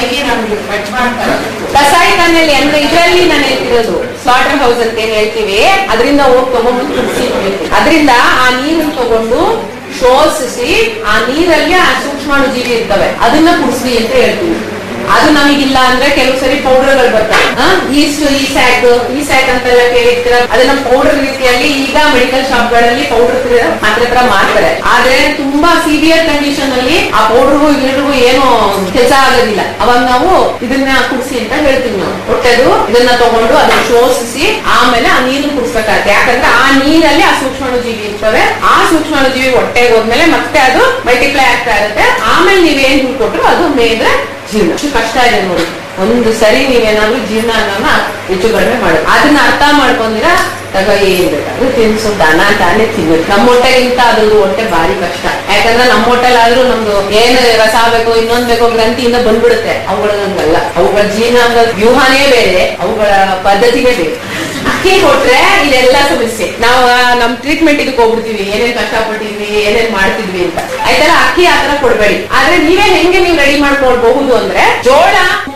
ಇರ್ತವೆ ಕಸಾಯಿಖಾನೆಯಲ್ಲಿ ಅಂದ್ರೆ ಇದರಲ್ಲಿ ನಾನು ಹೇಳ್ತಿರೋದು ಸ್ಲಾಟರ್ ಹೌಸ್ ಅಂತ ಏನ್ ಹೇಳ್ತೀವಿ ಅದರಿಂದ ಹೋಗಿ ತಗೊಂಡು ಕುಡಿಸಿ ಅದರಿಂದ ಆ ನೀರನ್ನು ತಗೊಂಡು ಶೋಷಿಸಿ ಆ ನೀರಲ್ಲಿ ಆ ಸೂಕ್ಷ್ಮಾಣು ಜೀವಿ ಇರ್ತವೆ ಅದನ್ನ ಕುಡಿಸಿ ಅಂತ ಹೇಳ್ತೀವಿ ಅದು ನಮಗಿಲ್ಲ ಅಂದ್ರೆ ಕೆಲವು ಸರಿ ಪೌಡರ್ಗಳು ಬರ್ತವೆ ಈಸ್ಟ್ ಈ ಸ್ಯಾಕ್ ಈ ಸ್ಯಾಕ್ ಅಂತೆಲ್ಲ ಕೇಳಿರ್ತೀರ ಅದನ್ನ ಪೌಡರ್ ರೀತಿಯಲ್ಲಿ ಈಗ ಮೆಡಿಕಲ್ ಶಾಪ್ ಗಳಲ್ಲಿ ಪೌಡರ್ ಮಾತ್ರ ತರ ಮಾರ್ತಾರೆ ಆದ್ರೆ ತುಂಬಾ ಸಿವಿಯರ್ ಕಂಡೀಷನ್ ಅಲ್ಲಿ ಆ ಪೌಡರ್ಗೂ ಇಲ್ಲಿಗೂ ಏನು ಕೆಲಸ ಆಗೋದಿಲ್ಲ ಅವಾಗ ನಾವು ಇದನ್ನ ಕುಡಿಸಿ ಅಂತ ಹೇಳ್ತೀವಿ ನಾವು ಹೊಟ್ಟೆದು ಇದನ್ನ ತಗೊಂಡು ಅದನ್ನ ಶೋಷಿಸಿ ಆಮೇಲೆ ಆ ನೀರನ್ನು ಕುಡಿಸ್ಬೇಕಾಗತ್ತೆ ಯಾಕಂದ್ರೆ ಆ ನೀರಲ್ಲಿ ಆ ಸೂಕ್ಷ್ಮಾಣು ಜೀವಿ ಇರ್ತವೆ ಆ ಸೂಕ್ಷ್ಮಾಣು ಜೀವಿ ಹೊಟ್ಟೆಗೆ ಹೋದ್ಮೇಲೆ ಮತ್ತೆ ಅದು ಮಲ್ಟಿಪ್ಲೈ ಆಗ್ತಾ ಇರುತ್ತೆ ಆಮೇಲೆ ನೀವೇನ್ ಹುಲ್ ಕೊಟ್ರು ಅದು ಮೇಲೆ ಜೀರ್ಣ ಎಷ್ಟು ಕಷ್ಟ ಇದೆ ನೋಡಿ ಒಂದು ಸರಿ ನೀವೇನಾದ್ರೂ ಜೀರ್ಣ ಅನ್ನೋನ ಹೆಚ್ಚು ಕಡಿಮೆ ಮಾಡಿ ಅದನ್ನ ಅರ್ಥ ಮಾಡ್ಕೊಂಡಿರ ತಗೋ ಏನ್ ಬೇಕಾದ್ರೂ ತಿನ್ಸು ದನ ತಾನೇ ತಿನ್ಬೇಕು ನಮ್ಮ ಹೊಟ್ಟೆಗಿಂತ ಅದ್ರದ್ದು ಹೊಟ್ಟೆ ಭಾರಿ ಕಷ್ಟ ಯಾಕಂದ್ರೆ ನಮ್ಮ ಹೊಟ್ಟೆಲಾದ್ರೂ ನಮ್ದು ಏನು ರಸ ಬೇಕು ಇನ್ನೊಂದ್ ಬೇಕೋ ಗ್ರಂಥಿಯಿಂದ ಬಂದ್ಬಿಡುತ್ತೆ ಅವುಗಳಂಗಲ್ಲ ಅವುಗಳ ಜೀರ್ಣಾಂಗ ವ್ಯೂಹನೇ ಬೇರೆ ಅವುಗಳ ಪದ್ಧತಿನೇ ಬೇರೆ ಅಕ್ಕಿ ಕೊಟ್ರೆ ಇದೆಲ್ಲ ಸಮಸ್ಯೆ ನಾವು ಆ, ನಮ್ ಟ್ರೀಟ್ಮೆಂಟ್ ಇದಕ್ಕೆ ಹೋಗ್ಬಿಡ್ತೀವಿ ಏನೇನ್ ಕಷ್ಟಪಟ್ಟಿದ್ವಿ ಏನೇನ್ ಮಾಡ್ತಿದ್ವಿ ಅಂತ ಆಯ್ತಲ್ಲ ಅಕ್ಕಿ ಆತರ ಕೊಡ್ಬೇಡಿ ಆದ್ರೆ ನೀವೇ ಹೆಂಗೆ ನೀವು ರೆಡಿ ಮಾಡ್ಕೊಳ್ಬಹುದು ಅಂದ್ರೆ ಜೋಳ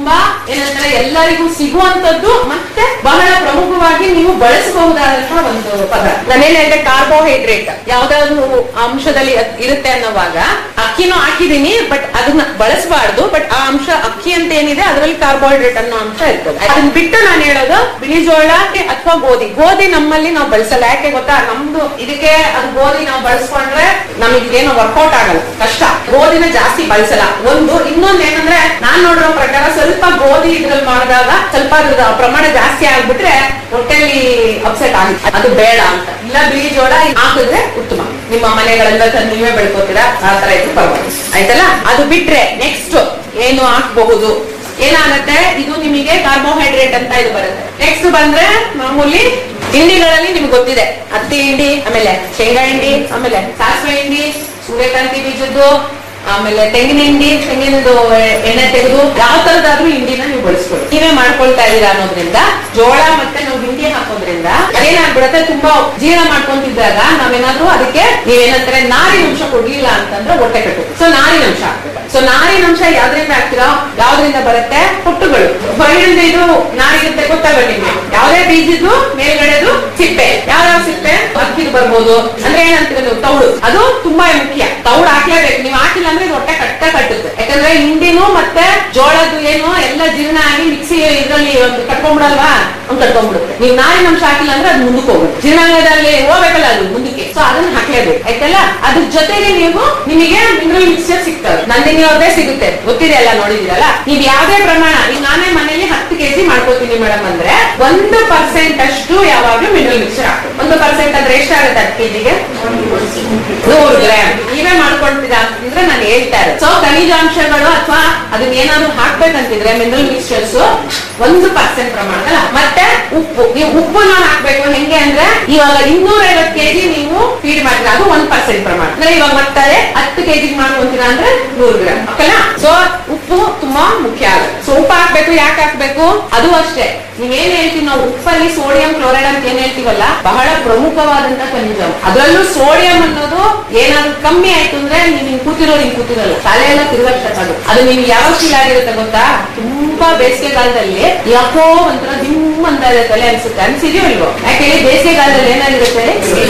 ತುಂಬಾ ಏನಂತಾರೆ ಎಲ್ಲರಿಗೂ ಸಿಗುವಂತದ್ದು ಮತ್ತೆ ಬಹಳ ಪ್ರಮುಖವಾಗಿ ನೀವು ಬಳಸಬಹುದಾದಂತಹ ಒಂದು ಪದ ನಾನೇನ್ ಹೇಳಿದೆ ಕಾರ್ಬೋಹೈಡ್ರೇಟ್ ಯಾವ್ದಾದ್ರು ಅಂಶದಲ್ಲಿ ಅದ್ ಇರುತ್ತೆ ಅನ್ನೋವಾಗ ಅಕ್ಕಿನೂ ಹಾಕಿದೀನಿ ಬಟ್ ಅದನ್ನ ಬಳಸಬಾರ್ದು ಬಟ್ ಆ ಅಂಶ ಅಕ್ಕಿ ಅಂತ ಏನಿದೆ ಅದರಲ್ಲಿ ಕಾರ್ಬೋಹೈಡ್ರೇಟ್ ಅನ್ನೋ ಅಂಶ ಇರ್ತದೆ ಅದನ್ನ ಬಿಟ್ಟು ನಾನು ಹೇಳೋದು ಬಿಳಿ ಜೋಳ ಅಥವಾ ಗೋಧಿ ಗೋಧಿ ನಮ್ಮಲ್ಲಿ ನಾವು ಬಳಸಲ್ಲ ಯಾಕೆ ಗೊತ್ತಾ ನಮ್ದು ಇದಕ್ಕೆ ಅದು ಗೋಧಿ ನಾವು ಬಳಸ್ಕೊಂಡ್ರೆ ನಮಗೆ ಏನು ವರ್ಕೌಟ್ ಆಗಲ್ಲ ಕಷ್ಟ ಗೋಧಿನ ಜಾಸ್ತಿ ಬಳಸಲ್ಲ ಒಂದು ಇನ್ನೊಂದ್ ಏನಂದ್ರೆ ನಾನ್ ನೋಡಿರೋ ಪ್ರಕಾರ ಸ್ವಲ್ಪ ಗೋಧಿ ಇದ್ರಲ್ಲಿ ಮಾಡಿದಾಗ ಸ್ವಲ್ಪ ಅದ್ರ ಪ್ರಮಾಣ ಜಾಸ್ತಿ ಆಗ್ಬಿಟ್ರೆ ಹೊಟ್ಟೆಲಿ ಅಪ್ಸೆಟ್ ಆಗುತ್ತೆ ಅದು ಬೇಡ ಅಂತ ಇಲ್ಲ ಬಿಳಿ ಜೋಳ ಹಾಕಿದ್ರೆ ಉತ್ತಮ ನಿಮ್ಮ ಮನೆಗಳೆಲ್ಲ ತಂದು ನೀವೇ ಬೆಳ್ಕೋತೀರಾ ಆ ತರ ಇದ್ರೆ ಪರವಾಗಿಲ್ಲ ಆಯ್ತಲ್ಲ ಅದು ಬಿಟ್ರೆ ನೆಕ್ಸ್ಟ್ ಏನು ಹಾಕ್ಬಹುದು ಏನಾಗತ್ತೆ ಇದು ನಿಮಗೆ ಕಾರ್ಬೋಹೈಡ್ರೇಟ್ ಅಂತ ಇದು ಬರುತ್ತೆ ನೆಕ್ಸ್ಟ್ ಬಂದ್ರೆ ಮಾಮೂಲಿ ತಿಂಡಿಗಳಲ್ಲಿ ನಿಮ್ಗೆ ಗೊತ್ತಿದೆ ಹತ್ತಿ ಹಿಂಡಿ ಆಮೇಲೆ ಶೇಂಗಾ ಹಿಂಡಿ ಆಮೇಲೆ ಸಾಸಿವೆ ಹಿಂಡಿ ಸೂರ್ಯಕಾಂತಿ ಬೀಜದ್ದು ಆಮೇಲೆ ತೆಂಗಿನ ಹಿಂಡಿ ತೆಂಗಿನದು ಎಣ್ಣೆ ತೆಗೆದು ಯಾವ ತರದಾದ್ರೂ ಹಿಂಡಿನ ನೀವು ಬಳಸ್ಕೊಳ್ಳಿ ನೀವೇ ಮಾಡ್ಕೊಳ್ತಾ ಇದೀರಾ ಅನ್ನೋದ್ರಿಂದ ಜೋಳ ಮತ್ತೆ ನಾವು ಹಿಂಡಿ ಹಾಕೋದ್ರಿಂದ ಅದೇನಾಗ್ಬಿಡತ್ತೆ ತುಂಬಾ ಜೀರ್ಣ ಮಾಡ್ಕೊಂತಿದ್ದಾಗ ನಾವೇನಾದ್ರೂ ಅದಕ್ಕೆ ನೀವೇನಂತಾರೆ ನಾರಿನ ಅಂಶ ಕೊಡ್ಲಿಲ್ಲ ಅಂತಂದ್ರೆ ಹೊಟ್ಟೆ ಕಟ್ಟುತ್ತೆ ಸೊ ನಾರಿನ ಅಂಶ ಹಾಕ್ಬೇಕು ಸೊ ನಾರಿನ ಅಂಶ ಯಾವ್ದ್ರಿಂದ ಹಾಕ್ತೀರಾ ಯಾವ್ದ್ರಿಂದ ಬರುತ್ತೆ ಹೊಟ್ಟುಗಳು ಹೊರಗಿಂದ ಇದು ನಾರಿರುತ್ತೆ ಗೊತ್ತಲ್ವ ನಿಮ್ಗೆ ಯಾವ್ದೇ ಬೀಜದ್ದು ಮೇಲ್ಗಡೆದು ಸಿಪ್ಪೆ ಯಾವ್ಯಾವ ಸಿಪ್ಪೆ ಅಕ್ಕಿದು ಬರ್ಬೋದು ಅಂದ್ರೆ ಏನಂತೀರ ನೀವು ತೌಡು ಅದು ತುಂಬಾ ಮುಖ್ಯ ತೌಡು ಹಾಕ್ಲೇಬೇಕು ನೀವು ಹಾಕಿಲ್ಲ ಅಂದ್ರೆ ಇದು ಹೊಟ್ಟೆ ಕಟ್ಟ ಕಟ್ಟುತ್ತೆ ಯಾಕಂದ್ರೆ ಹಿಂಡಿನೂ ಮತ್ತೆ ಜೋಳದ್ದು ಏನು ಎಲ್ಲ ಜೀರ್ಣ ಆಗಿ ಮಿಕ್ಸಿ ಇದ್ರಲ್ಲಿ ಒಂದು ಕಟ್ಕೊಂಡ್ಬಿಡಲ್ವಾ ಒಂದು ಕಟ್ಕೊಂಡ್ಬಿಡುತ್ತೆ ನೀವು ನಾರಿನ ಅಂಶ ಹಾಕಿಲ್ಲ ಅಂದ್ರೆ ಅದು ಮುಂದಕ್ಕೆ ಹೋಗುತ್ತೆ ಜೀರ್ಣಾಂಗದಲ್ಲಿ ಹೋಗ್ಬೇಕಲ್ಲ ಅದು ಮುಂದಕ್ಕೆ ಸೊ ಅದನ್ನ ಹಾಕ್ಲೇಬೇಕು ಆಯ್ತಲ್ಲ ಅದ್ರ ಜೊತೆಗೆ ನೀವು ನಿಮಗೆ ಮಿನರಲ್ ಮಿಕ್ಸ್ಚರ್ ಸಿಗ್ತವೆ ನಂದಿನಿ ಅವ್ರದೇ ಸಿಗುತ್ತೆ ಗೊತ್ತಿದೆಯಲ್ಲ ನೋಡಿದಿರಲ್ಲ ನೀವು ಯಾವ್ದೇ ಪ್ರಮಾಣ ಈಗ ನಾನೇ ಮನೇಲಿ ಹತ್ತು ಕೆಜಿ ಮಾಡ್ಕೋತೀನಿ ಮೇಡಮ್ ಅಂದ್ರೆ ಒಂದು ಪರ್ಸೆಂಟ್ ಅಷ್ಟು ಯಾವಾಗ್ಲೂ ಮಿನರಲ್ ಮಿಕ್ಸ್ಚರ್ ಹಾಕ್ಬೇಕು ಒಂದು ಪರ್ಸೆಂಟ್ ಅಂದ್ರೆ ಎಷ್ಟಾಗುತ್ತೆ ಹತ್ತು ಕೆಜಿಗೆ ನೂರು ಗ್ರಾಮ್ ನೀವೇ ಮಾಡ್ಕೊಳ್ತೀರಾ ಅಂತಂದ್ರೆ ನಾನು ಹೇಳ್ತಾ ಇರೋದು ಸೊ ಖನಿಜಾಂಶಗಳು ಅಥವಾ ಅದನ್ನ ಏನಾದ್ರು ಹಾಕ್ಬೇಕಂತಿದ್ರೆ ಮಿನರಲ್ ಮಿಕ್ಸ್ಚರ್ಸ್ ಒಂದು ಪರ್ಸೆಂಟ್ ಪ್ರಮಾಣದಲ್ಲ ಮತ್ತೆ ಉಪ್ಪು ನೀವು ಉಪ್ಪನ್ನ ಹಾಕ್ಬೇಕು ಹೆಂಗೆ ಅಂದ್ರೆ ಇವಾಗ ಇನ್ನೂರ ಐವತ್ತು ಕೆಜಿ ನೀವು ಫೀಡ್ ಮಾಡಿದ್ರೆ ಅದು ಒಂದ್ ಪರ್ಸೆಂಟ್ ಪ್ರಮಾಣ ಅಂದ್ರೆ ಇವಾಗ ಮತ್ತೆ ಹತ್ತು ಕೆಜಿ ಮಾಡ್ಕೊಂತೀರಾ ಅಂದ್ರೆ ನೂರು ಗ್ರಾಮ್ ಓಕೆನಾ ಸೊ ಉಪ್ಪು ತುಂಬಾ ಮುಖ್ಯ ಆಗುತ್ತೆ ಸೊ ಉಪ್ಪು ಹಾಕ್ಬೇಕು ಯಾಕೆ ಹಾಕ್ಬೇಕು ಅದು ಅಷ್ಟೇ ನೀವೇನ್ ಹೇಳ್ತೀವಿ ನಾವು ಉಪ್ಪಲ್ಲಿ ಸೋಡಿಯಂ ಕ್ಲೋರೈಡ್ ಅಂತ ಏನ್ ಹೇಳ್ತೀವಲ್ಲ ಬಹಳ ಪ್ರಮುಖವಾದಂತ ಖನಿಜ ಅದರಲ್ಲೂ ಸೋಡಿಯಂ ಅನ್ನೋದು ಏನಾದ್ರು ಕಮ್ಮಿ ಆಯ್ತು ಅಂದ್ರೆ ನೀವು ಹಿಂಗ್ ಕೂತಿರೋರು ಹಿಂಗ್ ಕೂತಿರಲ್ಲ ತಲೆ ಎಲ್ಲ ತಿರುಗಕ್ start ಆಗುತ್ತೆ ಅದು ನಿಮ್ಗೆ ಯಾವ ಫೀಲ್ ಆಗಿರುತ್ತೆ ಗೊತ್ತಾ ತುಂಬಾ ಬೇಸಿಗೆ ಕಾಲದಲ್ಲಿ ಯಾಕೋ ಒಂಥರ ದಿಮ್ ಅಂತ ಇದೆ ತಲೆ ಅನ್ಸುತ್ತೆ ಅನ್ಸಿದ್ಯೋ ಇಲ್ವೋ ಯಾಕೆ ಹೇಳಿ ಬೇಸಿಗೆ ಕಾಲದಲ್ಲಿ ಏನಾಗಿರುತ್ತೆ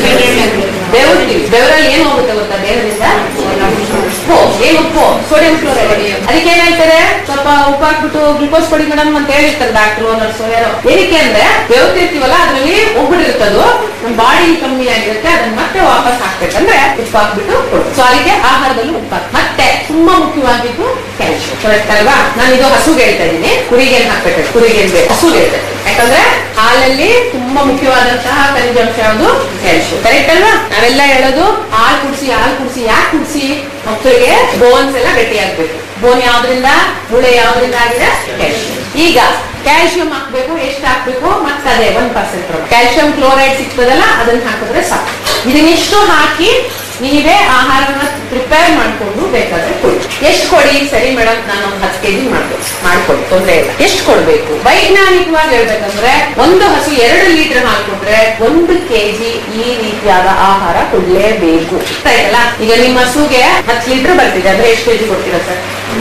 ಬೆವರ್ತೀವಿ ಬೆವರಲ್ಲಿ ಏನ್ ಹೋಗುತ್ತೆ ಗೊತ್ತಾ ದೇಹದಿಂದ ಉಪ್ಪು ಏನ್ ಉಪ್ಪು ಸೋಡಿಯಂ ಕ್ಲೋರೈಡ್ ಅದಕ್ಕೆ ಏನ್ ಹೇಳ್ತಾರೆ ಸ್ವಲ್ಪ ಉಪ್ಪು ಹಾಕ್ಬಿಟ್ಟು ಗ್ಲುಕೋಸ್ ಕೊಡಿ ಮೇಡಮ್ ಅಂತ ಹೇಳಿರ್ತಾರೆ ಡಾಕ್ಟ್ರು ನರ್ಸು ಯಾರೋ ಏನಕ್ಕೆ ಅಂದ್ರೆ ಬೆವರ್ತಿರ್ತೀವಲ್ಲ ಅದ್ರಲ್ಲಿ ಹೋಗ್ಬಿಟ್ಟಿರುತ್ತದು ನಮ್ ಬಾಡಿ ಕಮ್ಮಿ ಆಗಿರುತ್ತೆ ಅದನ್ನ ಮತ್ತೆ ವಾಪಸ್ ಹಾಕ್ಬೇಕಂದ್ರೆ ಉಪ್ಪು ಹಾಕ್ಬಿಟ್ಟು ಕೊಡು ಸೊ ಅದಕ್ಕೆ ಆಹಾರದಲ್ಲಿ ಉಪ್ಪು ಹಾಕ್ ಮತ್ತೆ ತುಂಬಾ ಮುಖ್ಯವಾಗಿದ್ದು ಕ್ಯಾಲ್ಸಿಯಂ ಕರೆಕ್ಟ್ ಅಲ್ವಾ ನಾನು ಇದು ಹಸುಗೆ ಹೇಳ್ತಾ ಇದ್ದೀನಿ ಕುರಿಗೆ ಏನ್ ಹಾಕ್ಬೇಕು ಕುರಿಗೆ ಏನ್ ಬೇಕು ಹಸುಗೆ ಹೇಳ್ತಾ ಇದ್ದೀನಿ ಯಾಕಂದ್ರೆ ಹಾಲಲ್ಲಿ ತುಂಬಾ ಮುಖ್ಯವಾದಂತಹ ಖನಿಜಾಂಶ ಯಾವುದು ಕ್ಯಾಲ್ಸಿಯಂ ಕರೆಕ್ಟ್ ಅಲ್ವಾ ನಾವೆಲ್ಲ ಹೇಳೋದು ಹಾಲು ಕುಡಿಸಿ ಹಾಲು ಕುಡಿಸಿ ಯಾಕೆ ಕುಡಿಸಿ ಮಕ್ಕಳಿಗೆ ಬೋನ್ಸ್ ಎಲ್ಲ ಗಟ್ಟಿ ಆಗ್ಬೇಕು ಬೋನ್ ಯಾವ್ದ್ರಿಂದ ಮೂಳೆ ಯಾವ್ದ್ರಿಂದ ಆಗಿದೆ ಕ್ಯಾಲ್ಸಿಯಂ ಈಗ ಕ್ಯಾಲ್ಸಿಯಂ ಹಾಕ್ಬೇಕು ಎಷ್ಟು ಹಾಕ್ಬೇಕು ಮತ್ತೆ ಅದೇ ಒಂದ್ ಪರ್ಸೆಂಟ್ ಕ್ಯಾಲ್ಸಿಯಂ ಕ್ಲೋರೈಡ್ ಸಿಗ್ತದಲ್ಲ ಅದನ್ನ ಹಾಕಿದ್ರೆ ಸಾಕು ಇದನ್ನಿಷ್ಟು ಹಾಕಿ ನೀವೇ ಆಹಾರವನ್ನ ಪ್ರಿಪೇರ್ ಮಾಡ್ಕೊಂಡು ಬೇಕಾದ್ರೆ ಕೊಡಿ ಎಷ್ಟು ಕೊಡಿ ಸರಿ ಮೇಡಮ್ ನಾನು ಒಂದು ಹತ್ತು ಕೆಜಿ ಮಾಡ್ಬೇಕು ಮಾಡ್ಕೊಡಿ ತೊಂದ್ರೆ ಇಲ್ಲ ಎಷ್ಟು ಕೊಡ್ಬೇಕು ವೈಜ್ಞಾನಿಕವಾಗಿ ಹೇಳ್ಬೇಕಂದ್ರೆ ಒಂದು ಹಸು ಎರಡು ಲೀಟರ್ ಹಾಲು ಕೊಟ್ರೆ ಒಂದು ಕೆಜಿ ಈ ರೀತಿಯಾದ ಆಹಾರ ಕೊಡ್ಲೇಬೇಕು ಆಯ್ತಲ್ಲ ಈಗ ನಿಮ್ಮ ಹಸುಗೆ ಹತ್ತು ಲೀಟರ್ ಬರ್ತಿದೆ ಅಂದ್ರೆ ಎಷ್ಟು ಕೆಜಿ ಕೊಡ್ತೀರಾ ಸರ್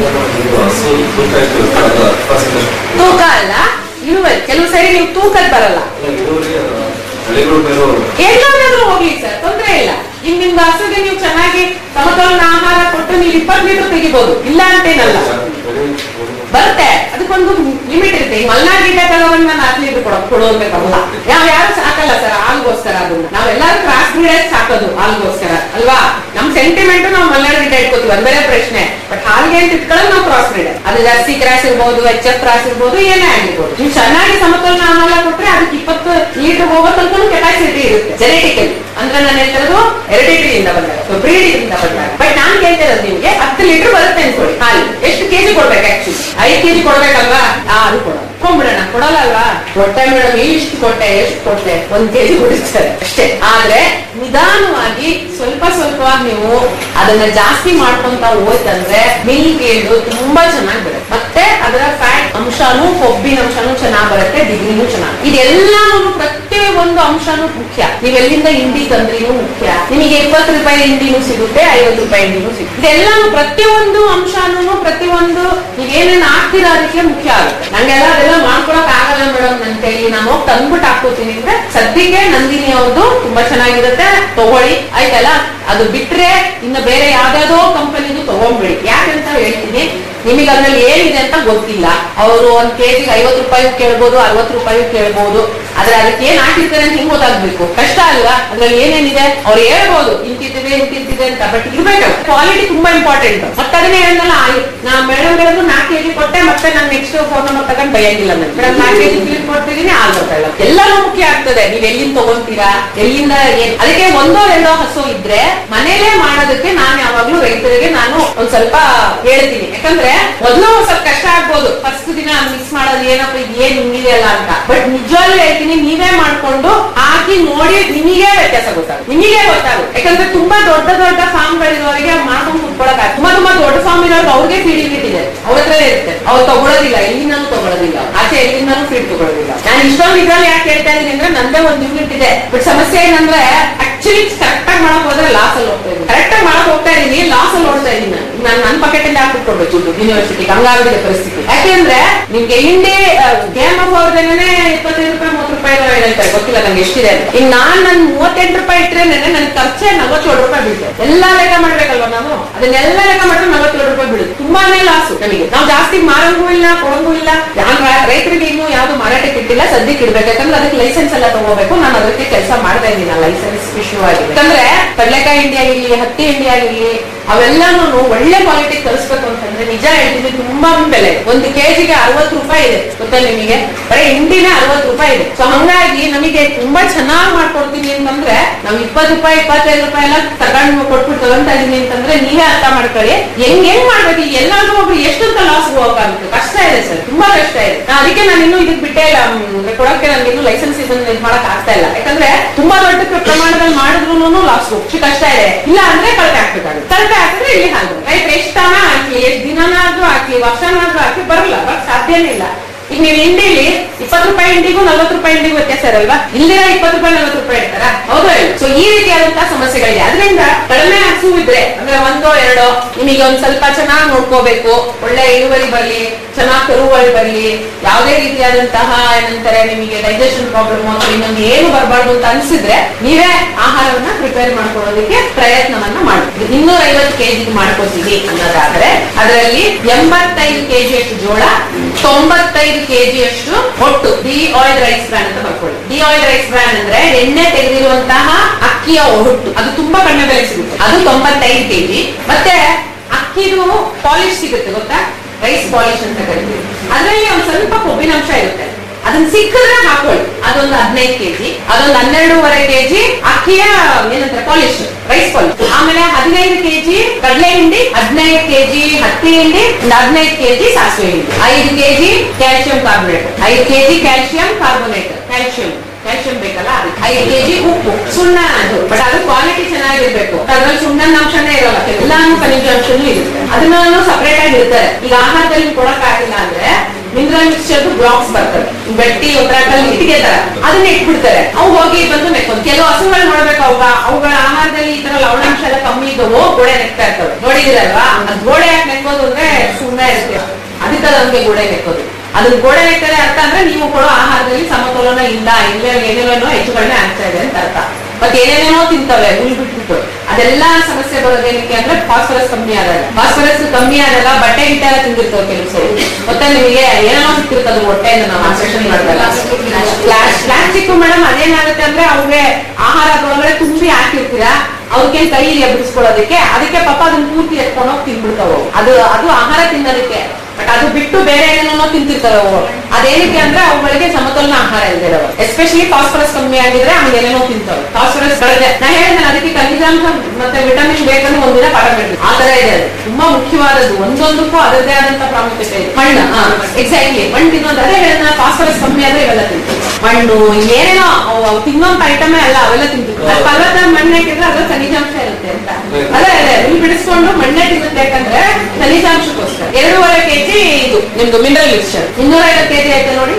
ತೂಕ ಅಲ್ಲ ಇಳುವರಿ ಕೆಲವು ಸರಿ ನೀವು ತೂಕದ್ ಬರಲ್ಲ ಎಲ್ಲಾದ್ರೂ ಹೋಗ್ಲಿ ಸರ್ ತೊಂದ್ರೆ ಇಲ್ಲ ಈಗ ನಿಮ್ಗೆ ಹಸುಗೆ ನೀವು ಚೆನ್ನಾಗಿ ಸಮತೋಲನ ಆಹಾರ ಕೊಟ್ಟು ನೀವು ಇಪ್ಪತ್ತು ಲೀಟರ್ ತೆಗಿಬಹುದು ಇಲ್ಲ ಅಂತೇನಲ್ಲ ಬರುತ್ತೆ ಅದಕ್ಕೊಂದು ಲಿಮಿಟ್ ಇರುತ್ತೆ ಈ ಮಲ್ನಾಡ್ ಗಿಡ್ಡ ತಗೊಂಡ್ ನಾನು ಹತ್ತು ಲೀಟರ್ ಕೊಡೋ ಕೊಡೋಬೇಕಲ್ಲ ನಾವ್ ಯಾರು ಸಾಕಲ್ಲ ಸರ್ ಹಾಲ್ಗೋಸ್ಕರ ಅದನ್ನ ನಾವೆಲ್ಲರೂ ಕ್ರಾಸ್ ಬ್ರೀಡರ್ಸ್ ಸಾಕೋದು ಹಾಲ್ಗೋಸ್ಕರ ಅಲ್ವಾ ನಮ್ ಸೆಂಟಿಮೆಂಟ್ ನಾವು ಮಲ್ನಾಡ್ ಗಿಡ್ಡ ಇಟ್ಕೋತೀವಿ ಅದು ಬೇರೆ ಪ್ರಶ್ನೆ ಬಟ್ ಹಾಲ್ಗೆ ಅಂತ ಇಟ್ಕೊಳ್ಳೋದು ನಾವು ಕ್ರಾಸ್ ಬ್ರೀಡರ್ ಅದು ಜರ್ಸಿ ಕ್ರಾಸ್ ಇರ್ಬೋದು ಎಚ್ ಎಫ್ ಕ್ರಾಸ್ ಇರ್ಬೋದು ಏನೇ ಆಗಿರ್ಬೋದು ನೀವು ಚೆನ್ನಾಗಿ ಸಮತೋಲನ ಆಹಾರ ಕೊಟ್ರೆ ಅದಕ್ಕೆ ಇಪ್ಪತ್ತು ಲೀಟರ್ ಹೋಗೋ ತನಕ ಕೆಪಾಸಿಟಿ ಇರುತ್ತೆ ಜೆನೆಟಿಕಲಿ ಅಂದ್ರೆ ನಾನು ಹೇಳ್ತಿರೋದು ಹೆರಿಡಿಟರಿ ಇಂದ ಬಂದಾಗ ಬ್ರೀಡ್ ಇಂದ ಬಂದಾಗ ಬಟ್ ನಾನ್ ಕೇಳ್ತಿರೋದು ನಿಮ್ಗೆ ಹತ್ತು ಲೀಟರ್ ಬರುತ್ತೆ ಅನ್ಕೊಳ್ಳಿ ಹಾಲು ಎಷ್ಟು ಕೆಜಿ ಕೊಡ್ಬೇಕು ಆಕ್ಚುಲಿ ಐದು ಕೆಜಿ ಕೊಡ್ಬೇಕಲ್ವಾ ಆ, ಅದು ಕೊಡೋದು ಕೊಂಡ್ಬಿಡೋಣ ಕೊಡಲ್ಲ ಅಲ್ವಾ ಕೊಟ್ಟೆ ಮೇಡಮ್ ಇಷ್ಟು ಕೊಟ್ಟೆ ಎಷ್ಟು ಕೊಟ್ಟೆ ಒಂದ್ ಕೆಜಿ ಕೊಡಿಸ್ತಾರೆ ಅಷ್ಟೇ ಆದ್ರೆ ನಿಧಾನವಾಗಿ ಸ್ವಲ್ಪ ಸ್ವಲ್ಪವಾಗಿ ನೀವು ಅದನ್ನ ಜಾಸ್ತಿ ಮಾಡ್ಕೊಂತ ಹೋಯ್ತಂದ್ರೆ ಮಿಲ್ಕ್ ಏಳು ತುಂಬಾ ಚೆನ್ನಾಗಿ ಬರುತ್ತೆ ಮತ್ತೆ ಅದರ ಫ್ಯಾಟ್ ಅಂಶನೂ ಕೊಬ್ಬಿನ ಅಂಶನೂ ಚೆನ್ನಾಗಿ ಬರುತ್ತೆ ಡಿಗ್ರಿನೂ ಚೆನ್ನಾಗಿ ಇದೆಲ್ಲಾನು ಪ್ರತಿ ಒಂದು ಅಂಶನೂ ಮುಖ್ಯ ನೀವ್ ಎಲ್ಲಿಂದ ಹಿಂಡಿ ತಂದ್ರಿನೂ ಮುಖ್ಯ ನಿಮಗೆ ಇಪ್ಪತ್ತು ರೂಪಾಯಿ ಹಿಂಡಿನೂ ಸಿಗುತ್ತೆ ಐವತ್ತು ರೂಪಾಯಿ ಹಿಂಡಿನೂ ಸಿಗುತ್ತೆ ಇದೆಲ್ಲಾನು ಪ್ರತಿಯೊಂದು ಅಂಶನೂ ಪ್ರತಿಯೊಂದು ನೀವೇನೇನ್ ಹಾಕ್ತೀರಾ ಅದಕ್ಕೆ ಮುಖ್ಯ ಆಗುತ್ತೆ ನಂಗೆಲ್ಲ ಅದೆಲ್ಲ ಮಾಡ್ಕೊಳಕ್ ಆಗಲ್ಲ ಮೇಡಮ್ ನನ್ ಕೈಲಿ ನಾನು ಹೋಗಿ ತಂದ್ಬಿಟ್ಟು ಹಾಕೋತೀನಿ ಅಂದ್ರೆ ಸದ್ಯಕ್ಕೆ ನಂದಿನಿ ಅವ್ರದ್ದು ತುಂಬಾ ಚೆನ್ನಾಗಿರುತ್ತೆ ತಗೊಳ್ಳಿ ಆಯ್ತಲ್ಲ ಅದು ಬಿಟ್ರೆ ಇನ್ನು ಬೇರೆ ಯಾವ್ದಾದೋ ಕಂಪನಿದು ತಗೊಂಡ್ಬಿಡಿ ಯಾಕಂತ ಹೇಳ್ತೀನಿ ನಿಮಗೆ ಅದ್ರಲ್ಲಿ ಏನಿದೆ ಅಂತ ಗೊತ್ತಿಲ್ಲ ಅವರು ಒಂದ್ ಕೆಜಿಗೆ ಐವತ್ತು ರೂಪಾಯಿ ಕೇಳ್ಬೋದು ಅರವತ್ತು ರೂಪಾಯಿ ಕೇಳ್ಬೋದು ಆದ್ರೆ ಅದಕ್ಕೆ ಏನ್ ಹಾಕಿರ್ತಾರೆ ಅಂತ ಹಿಂಗ್ ಗೊತ್ತಾಗ್ಬೇಕು ಕಷ್ಟ ಅಲ್ವಾ ಅದ್ರಲ್ಲಿ ಏನೇನಿದೆ ಅವ್ರು ಹೇಳ್ಬೋದು ಇಂತಿದೆ ಇಂತಿದೆ ಅಂತ ಬಟ್ ಇರ್ಬೇಕಲ್ಲ ಕ್ವಾಲಿಟಿ ತುಂಬಾ ಇಂಪಾರ್ಟೆಂಟ್ ಮತ್ತೆ ಅದನ್ನೇ ಹೇಳಿದ್ನಲ್ಲ ಆಯ್- ನಾ ಮೇಡಮ್ ಹೇಳಿದ್ರು ನಾಲ್ಕು ಕೆಜಿ ಕೊಟ್ಟೆ ಮತ್ತೆ ನಾನು ನೆಕ್ಸ್ಟ್ ಫೋನ್ ನಂಬರ್ ತಗೊಂಡ್ ಬೈಯಂಗಿಲ್ಲ ನಾನು ಮೇಡಮ್ ನಾಲ್ಕು ಕೆಜಿ ಫಿಲ್ ಕೊಡ್ತಿದೀನಿ ಆಗ್ಬೇಕಲ್ಲ ಎಲ್ಲಾನು ಮುಖ್ಯ ಆಗ್ತದೆ ನೀವ್ ಎಲ್ಲಿಂದ ತಗೊಂತೀರಾ ಎಲ್ಲಿಂದ ಏನ್ ಅದಕ್ಕೆ ಒಂದೋ ಎರಡೋ ಹಸು ಇದ್ರೆ ಮನೇಲೆ ಮಾಡೋದಕ್ಕೆ ನಾನು ಯಾವಾಗ್ಲೂ ರೈತರಿಗೆ ನಾನು ಒಂದ್ ಸ್ವಲ್ಪ ಹೇಳ್ತೀನಿ ಯಾಕಂದ್ರೆ ಮೊದಲು ಸ್ವಲ್ಪ ಕಷ್ಟ ಆಗ್ಬೋದು ಫಸ್ಟ್ ದಿನ ಮಿಕ್ಸ್ ಮಾಡೋದು ಏನಪ್ಪ ಇದು ಏನ್ ಹಿಂಗಿದೆ ಅಲ್ಲ ಅಂತ ಬಟ್ ನಿಜವಾಗ್ಲೂ ಹೇಳ್ತೀನಿ ನೀವೇ ಮಾಡ್ಕೊಂಡು ಹಾಕಿ ನೋಡಿ ನಿಮಗೆ ವ್ಯತ್ಯಾಸ ಗೊತ್ತಾಗುತ್ತೆ ನಿಮಗೆ ಗೊತ್ತಾಗುತ್ತೆ ಯಾಕಂದ್ರೆ ತುಂಬಾ ದೊಡ್ಡ ದೊಡ್ಡ ಫಾರ್ಮ್ ಗಳಿರೋರಿಗೆ ಮಾಡ್ಕೊಂಡು ಕುತ್ಕೊಳಕ್ ತುಂಬಾ ತುಂಬಾ ದೊಡ್ಡ ಫಾರ್ಮ್ ಇರೋರ್ಗೆ ಅವ್ರಿಗೆ ಫೀಡಿಂಗ್ ಇಟ್ಟಿದೆ ಅವ್ರ ಹತ್ರ ಇರುತ್ತೆ ಅವ್ರು ತಗೊಳ್ಳೋದಿಲ್ಲ ಎಲ್ಲಿಂದನೂ ತಗೊಳ್ಳೋದಿಲ್ಲ ಆಚೆ ಎಲ್ಲಿಂದನೂ ಫೀಡ್ ತಗೊಳ್ಳೋದಿಲ್ಲ ನಾನು ಇಷ್ಟೊಂದು ಇದ್ರಲ್ಲಿ ಯಾಕೆ ಹೇಳ್ತಾ ಇದೀನಿ ಅಂದ್ರೆ ನಂದೇ ಒಂದು ಯೂನಿಟ್ ಇದೆ ಬಟ್ ಸಮಸ್ಯೆ ಏನಂದ್ರೆ ಆಕ್ಚುಲಿ ಕರೆಕ್ಟ್ ಆಗಿ ಮಾಡಕ್ ಹೋದ್ರೆ ಲಾಸ್ ಅಲ್ಲಿ ಹೋಗ್ತಾ ಇದ್ದೀನಿ ಕರೆಕ್ಟ್ ಆಗಿ ಮಾಡಕ್ ಹೋಗ್ತಾ ಇದೀನಿ ಲಾಸ್ ಅಲ್ಲಿ ಓಡ್ತಾ ಇದೀನಿ ನಾನು ನಾನು ನನ್ನ ಪಾಕೆಟ್ ಅಲ್ಲಿ ಹಾಕ್ಬಿಟ್ಕೊಡ್ಬೇಕು ದುಡ್ಡು ಯೂನಿವರ್ಸಿಟಿ ಹಂಗಾಗಿದೆ ಪರಿಸ್ಥಿತಿ ಯಾಕೆಂದ್ರೆ ನಿಮ್ಗೆ ಹಿಂಡಿ ಗೇಮ್ ಆಫ್ ಅವ್ರದೇನೆ ಇಪ್ಪತ್ತೈದು ರೂಪಾಯಿ ಮೂವತ್ತು ರೂಪಾಯಿ ಏನೋ ಹೇಳ್ತಾರೆ ಗೊತ್ತಿಲ್ಲ ನಂಗೆ ಎಷ್ಟಿದೆ ಅಂತ ಈಗ ನಾನ್ ನನ್ ಮೂವತ್ತೆಂಟು ರೂಪಾಯಿ ಇಟ್ಟರೆ ನನ್ ಖರ್ಚೆ ನಲವತ್ತೇಳು ರೂಪಾಯಿ ಬೀಳುತ್ತೆ ಎಲ್ಲಾ ಲೆಕ್ಕ ಮಾಡ್ಬೇಕಲ್ವಾ ನಾವು ಅದನ್ನೆಲ್ಲ ಲೆಕ್ಕ ಮಾಡಿದ್ರೆ ನಲವತ್ತೇಳು ರೂಪಾಯಿ ಬೀಳುತ್ತೆ ತುಂಬಾನೇ ಲಾಸು ನಮಗೆ ನಾವು ಜಾಸ್ತಿ ಮಾರಂಗೂ ಇಲ್ಲ ಕೊಡಂಗೂ ಇಲ್ಲ ನಾನು ರೈತರಿಗೆ ಇನ್ನೂ ಯಾವ್ದು ಮಾರಾಟಕ್ಕೆ ಇಟ್ಟಿಲ್ಲ ಸದ್ಯಕ್ಕೆ ಇಡ್ಬೇಕು ಯಾಕಂದ್ರೆ ಅದಕ್ಕೆ ಲೈಸೆನ್ಸ್ ಎಲ್ಲ ತಗೋಬೇಕು ನಾನು ಅದಕ್ಕೆ ಕೆಲಸ ಮಾಡ್ತಾ ಇದ್ದೀನಿ ಲೈಸೆನ್ಸ್ ಇಶ್ಯೂ ಆಗಿದೆ ಯಾಕಂದ್ರೆ ಕಡಲೆಕಾಯಿ ಹಿಂಡಿ ಆಗಿರ್ಲಿ ಹತ್ತಿ ಹಿಂಡಿ ಆಗಿರ್ಲಿ ಅವೆಲ್ಲಾನು ಒಳ್ಳೆ ಕ್ವಾಲಿಟಿ ಕಲಿಸ್ಬೇಕು ಅಂತಂದ್ರೆ ನಿಜ ಹೇಳ್ತೀನಿ ತುಂಬಾ ಬೆಲೆ ಒಂದು ಕೆಜಿಗೆ ಅರವತ್ತು ರೂಪಾಯಿ ಇದೆ ಗೊತ್ತಾ ನಿಮಗೆ ಬರೀ ಹಿಂಡಿನೇ ಅರವತ್ತು ರೂಪಾಯಿ ಇದೆ ಸೊ ಹಂಗಾಗಿ ನಮಗೆ ತುಂಬಾ ಚೆನ್ನಾಗಿ ಮಾಡ್ಕೊಡ್ತೀನಿ ಅಂತಂದ್ರೆ ನಾವು ಇಪ್ಪತ್ತು ರೂಪಾಯಿ ಇಪ್ಪತ್ತೈದು ರೂಪಾಯಿ ಎಲ್ಲ ತಗೊಂಡು ಕೊಟ್ಬಿಟ್ಟು ತಗೊಂತಾ ಇದೀನಿ ಅಂತಂದ್ರೆ ನೀವೇ ಅರ್ಥ ಮಾಡ್ಕೊಳ್ಳಿ ಹೆಂಗ್ ಹೆಂಗ್ ಮಾಡ್ಬೇಕು ಈಗ ಎಲ್ಲಾದ್ರೂ ಒಬ್ರು ಎಷ್ಟಂತ ಲಾಸ್ ಹೋಗಕ್ಕಾಗುತ್ತೆ ಕಷ್ಟ ಇದೆ ಸರ್ ತುಂಬಾ ಕಷ್ಟ ಇದೆ ನಾ ಅದಕ್ಕೆ ನಾನು ಇನ್ನೂ ಇದಕ್ ಬಿಟ್ಟೇ ಇಲ್ಲ ಮ್, ಕೊಡಕ್ಕೆ ನನಗೆ ಇನ್ನೂ ಲೈಸೆನ್ಸ್ ಇದನ್ನ ಇದು ಮಾಡಕ್ ಆಗ್ತಾ ಇಲ್ಲ ಯಾಕಂದ್ರೆ ತುಂಬಾ ದೊಡ್ಡ ಪ್ರ- ಪ್ರಮಾಣದಲ್ಲಿ ಮಾಡಿದ್ರು ಲಾಸ್ ಹೋಗ್ತಿ ಕಷ್ಟ ಇದೆ ಇಲ್ಲ ಅಂದ್ರೆ ಕಳಪೆ ಹಾಕ್ಬೇಕಾಗುತ್ತೆ ಕಳಪೆ ಹಾಕಿದ್ರೆ ಇಲ್ಲಿ ಹಾಗೆ ರೈತ ಎಷ್ಟು ತಾನ ಹಾಕಿ ಎಷ್ಟು ದಿನನಾದ್ರೂ ಹಾಕಿ ವರ್ಷನಾದ್ರೂ ಹಾಕಿ ಬರಲ್ಲ ಬಟ್ ಸಾಧ್ಯನೇ ಇಲ್ಲ ಈಗ ನೀವು ಹಿಂಡಿಲಿ ಇಪ್ಪತ್ತು ರೂಪಾಯಿ ಹಿಂಡಿಗೂ ನಲ್ವತ್ತು ರೂಪಾಯಿ ಹಿಂಡಿಗೂ ವ್ಯತ್ಯಾಸ ಇರಲ್ವಾ ಇಲ್ಲಿರ ಇಪ್ಪತ್ತು ರೂಪಾಯಿ ನಲ್ವತ್ತು ರೂಪಾಯಿ ಇರ್ತಾರ ಹೌದು ಸೊ ಈ ರೀತಿಯಾದಂತಹ ಸಮಸ್ಯೆಗಳಿದೆ ಅದರಿಂದ ಕಡಿಮೆ ಹಸು ಇದ್ರೆ ಅಂದ್ರೆ ಒಂದೋ ಎರಡೋ ನಿಮಗೆ ಒಂದ್ ಸ್ವಲ್ಪ ಚೆನ್ನಾಗಿ ನೋಡ್ಕೋಬೇಕು ಒಳ್ಳೆ ಇಳುವರಿ ಬರ್ಲಿ ಚೆನ್ನಾಗಿ ಕರುವಳಿ ಬರ್ಲಿ ಯಾವುದೇ ರೀತಿಯಾದಂತಹ ಏನಂತಾರೆ ನಿಮಗೆ ಡೈಜೆಷನ್ ಪ್ರಾಬ್ಲಮ್ ಅಥವಾ ಇನ್ನೊಂದು ಏನು ಬರಬಾರ್ದು ಅಂತ ಅನ್ಸಿದ್ರೆ ನೀವೇ ಆಹಾರವನ್ನ ಪ್ರಿಪೇರ್ ಮಾಡ್ಕೊಳ್ಳೋದಕ್ಕೆ ಪ್ರಯತ್ನವನ್ನ ಮಾಡಿ ಇನ್ನೂರ ಐವತ್ತು ಕೆಜಿ ಮಾಡ್ಕೋತೀವಿ ಅನ್ನೋದಾದ್ರೆ ಅದರಲ್ಲಿ ಎಂಬತ್ತೈದು ಕೆಜಿಯಷ್ಟು ಜೋಳ ತೊಂಬತ್ತೈದು ಕೆಜಿಯಷ್ಟು ಹೊಟ್ಟು ಡಿ ಆಯಿಲ್ ರೈಸ್ ಬ್ರಾನ್ ಅಂತ ಬರ್ಕೊಳ್ಳಿ ಡಿ ಆಯಿಲ್ ರೈಸ್ ಬ್ರಾನ್ ಅಂದ್ರೆ ಎಣ್ಣೆ ತೆಗೆದಿರುವಂತಹ ಅಕ್ಕಿಯ ಹೊಟ್ಟು ಅದು ತುಂಬಾ ಕಡಿಮೆ ಬೆಲೆ ಸಿಗುತ್ತೆ ಅದು ತೊಂಬತ್ತೈದು ಕೆಜಿ ಮತ್ತೆ ಅಕ್ಕಿದು ಪಾಲಿಶ್ ಸಿಗುತ್ತೆ ಗೊತ್ತಾ ರೈಸ್ ಪಾಲಿಶ್ ಅಂತ ಕರಿತೀವಿ ಅದರಲ್ಲಿ ಒಂದ್ ಸ್ವಲ್ಪ ಕೊಬ್ಬಿನಾಂಶ ಇರುತ್ತೆ ಅದನ್ನ ಸಿಕ್ಕಿದ್ರೆ ಹಾಕೊಳ್ಳಿ ಅದೊಂದು ಹದಿನೈದು ಕೆಜಿ ಅದೊಂದು ಹನ್ನೆರಡೂವರೆ ಕೆಜಿ ಅಕ್ಕಿಯ ಏನಂತಾರೆ ಪಾಲಿಶ್ ರೈಸ್ ಪಾಲಿಶ್ ಆಮೇಲೆ ಹದಿನೈದು ಕೆಜಿ ಕಡಲೆ ಹಿಂಡಿ ಹದಿನೈದು ಕೆಜಿ ಹತ್ತಿ ಹಿಂಡಿ ಒಂದು ಹದಿನೈದು ಕೆಜಿ ಸಾಸಿವೆ ಹಿಂಡಿ ಐದು ಕೆಜಿ ಕ್ಯಾಲ್ಸಿಯಂ ಕಾರ್ಬೋನೇಟ್ ಐದು KG calcium carbonate calcium calcium ಬೇಕಲ್ಲ ಅದಕ್ಕೆ. ಐದು ಕೆಜಿ ಉಪ್ಪು ಸುಣ್ಣ ಅದು ಬಟ್ ಅದು ಕ್ವಾಲಿಟಿ ಚೆನ್ನಾಗಿರ್ಬೇಕು ಅದ್ರಲ್ಲಿ ಸುಣ್ಣನ ಅಂಶನೇ ಇರೋಲ್ಲ ಎಲ್ಲಾನು ಖನಿಜಾಂಶನೂ ಇರುತ್ತೆ ಅದನ್ನ ಸಪರೇಟ್ ಆಗಿ ಇರ್ತಾರೆ ಈಗ ಆಹಾರದಲ್ಲಿ ಕೊಡಕ್ ಆಗಿಲ್ಲ ಅಂದ್ರೆ ಮಿನರಲ್ ಮಿಕ್ಸ್ಚರ್ ಬ್ಲಾಕ್ಸ್ ಬರ್ತವೆ ಬೆಟ್ಟಿ ಒತ್ತರಾಕಲ್ಲಿ ಇಟ್ಟಿಗೆ ತರ ಅದನ್ನ ಇಟ್ಬಿಡ್ತಾರೆ ಅವು ಹೋಗಿ ಬಂದು ನೆಕ್ಕೊಂಡು ಕೆಲವು ಹಸುಗಳು ನೋಡ್ಬೇಕು ಅವಾಗ ಅವುಗಳ ಆಹಾರದಲ್ಲಿ ಈ ತರ ಲವಣಾಂಶ ಎಲ್ಲ ಕಮ್ಮಿ ಇದ್ದವು ಗೋಡೆ ನೆಕ್ತಾ ಇರ್ತವೆ ನೋಡಿದಿರಲ್ವಾ ಅದ್ ಗೋಡೆ ಯಾಕೆ ನೆಕ್ಕೋದು ಅಂದ್ರೆ ಸುಣ್ಣ ಇರುತ್ತೆ ಅದಕ್ಕೆ ನಮ್ಗೆ ಗೋಡೆ ನೆಕ್ಕೋದು ಅದನ್ನ ಗೋಡೆ ನೆಕ್ಕದೆ ಅರ್ಥ ಅಂದ್ರೆ ನೀವು ಕೊಡೋ ಆಹಾರದಲ್ಲಿ ಸಮತೋಲನ ಇಲ್ಲ ಇಲ್ಲ ಏನೇನೋ ಹೆಚ್ಚು ಕಡಿಮೆ ಆಗ್ತಾ ಇದೆ ಅಂತ ಅರ್ಥ ಮತ್ತೆ ಏನೇನೇನೋ ತಿಂತವೆ ಹುಲ್ ಬಿಟ್ಬಿಟ್ಟು ಅದೆಲ್ಲ ಸಮಸ್ಯೆ ಬರೋದೇನಕ್ಕೆ ಅಂದ್ರೆ ಫಾಸ್ಫರಸ್ ಕಮ್ಮಿ ಆದಾಗ ಫಾಸ್ಫರಸ್ ಕಮ್ಮಿ ಆದಾಗ ಬಟ್ಟೆ ಗಿಟ್ಟ ಎಲ್ಲ ತಿಂದಿರ್ತವೆ ಕೆಲವು ಸರಿ ಮತ್ತೆ ನಿಮಗೆ ಏನೇನೋ ಸಿಕ್ತಿರ್ತದೆ ಹೊಟ್ಟೆಯಿಂದ ನಾವು ಆಪರೇಷನ್ ಮಾಡಿದಾಗ ಪ್ಲಾಸ್ಟಿಕ್ ಮೇಡಮ್ ಅದೇನಾಗುತ್ತೆ ಅಂದ್ರೆ ಅವ್ರಿಗೆ ಆಹಾರ ಒಳಗಡೆ ತುಂಬಿ ಹಾಕಿರ್ತೀರಾ ಅವ್ರಿಗೆ ಕೈ ಬಿಡಿಸ್ಕೊಳ್ಳೋದಕ್ಕೆ ಅದಕ್ಕೆ ಪಾಪ ಅದನ್ನ ಪೂರ್ತಿ ಎತ್ಕೊಂಡೋಗಿ ತಿನ್ಬಿಡ್ತಾವ ಅದು ಅದು ಆಹಾರ ತಿನ್ನೋದಕ್ಕೆ ಬಟ್ ಅದು ಬಿಟ್ಟು ಬೇರೆ ಏನೇನೋ ತಿಂತಿರ್ತಾವೆ ಅವು ಅದೇನಕ್ಕೆ ಅಂದ್ರೆ ಅವುಗಳಿಗೆ ಸಮತೋಲನ ಆಹಾರ ಇಲ್ಲದೆ ಇರೋದು ಎಸ್ಪೆಷಲಿ ಫಾಸ್ಫರಸ್ ಕಮ್ಮಿ ಆಗಿದ್ರೆ ಹಂಗೆ ಏನೇನೋ ತಿಂತವೆ ಫಾಸ್ಫರಸ್ ಕಳೆದೆ ನಾ ಹೇಳಿದ್ರೆ ಅದಕ್ಕೆ ಖನಿಜಾಂಶ ಮತ್ತೆ ವಿಟಮಿನ್ ಬೇಕಂದ್ರೆ ಒಂದಿನ ಪಾಠ ಬೇಕು ಆ ತರ ಇದೆ ಅದು ತುಂಬಾ ಮುಖ್ಯವಾದದ್ದು ಒಂದೊಂದಕ್ಕೂ ಅದರದೇ ಆದಂತ ಪ್ರಾಮುಖ್ಯತೆ ಇದೆ ಮಣ್ಣು ಎಕ್ಸಾಕ್ಟ್ಲಿ ಮಣ್ಣು ತಿನ್ನೋದು ಅದೇ ಹೇಳಿದ ಫಾಸ್ಫರಸ್ ಕಮ್ಮಿ ಆದ್ರೆ ಇವೆಲ್ಲ ತಿಂತೀವಿ ಮಣ್ಣು ಏನೇನೋ ಅವು ಅವು ತಿನ್ನೋಂತ ಐಟಮೇ ಅಲ್ಲ ಅವೆಲ್ಲ ತಿಂತೀವಿ ಅದು ಪರ್ವತ ಮಣ್ಣೆ ಹಾಕಿದ್ರೆ ಅದ್ರ ಖನಿಜಾಂಶ ಇರುತ್ತೆ ಅಂತ ಅದೇ ಅದೇ ಇಲ್ಲಿ ಬಿಡಿಸ್ಕೊಂಡು ಮಣ್ಣೆ ತಿನ್ನುತ್ತೆ ಯಾಕಂದ್ರೆ ಖನಿಜಾಂಶಕ್ಕೋಸ್ಕರ ಎರಡೂವರೆ ಕೆಜಿ ಇದು ನಿಮ್ದು ಮಿನರಲ್ ಮಿಕ್ಸ್ಚರ್ ಇನ್ನೂರ ಐವತ್ತು ಕೆಜಿ ಆಯ್ತು ನೋಡಿ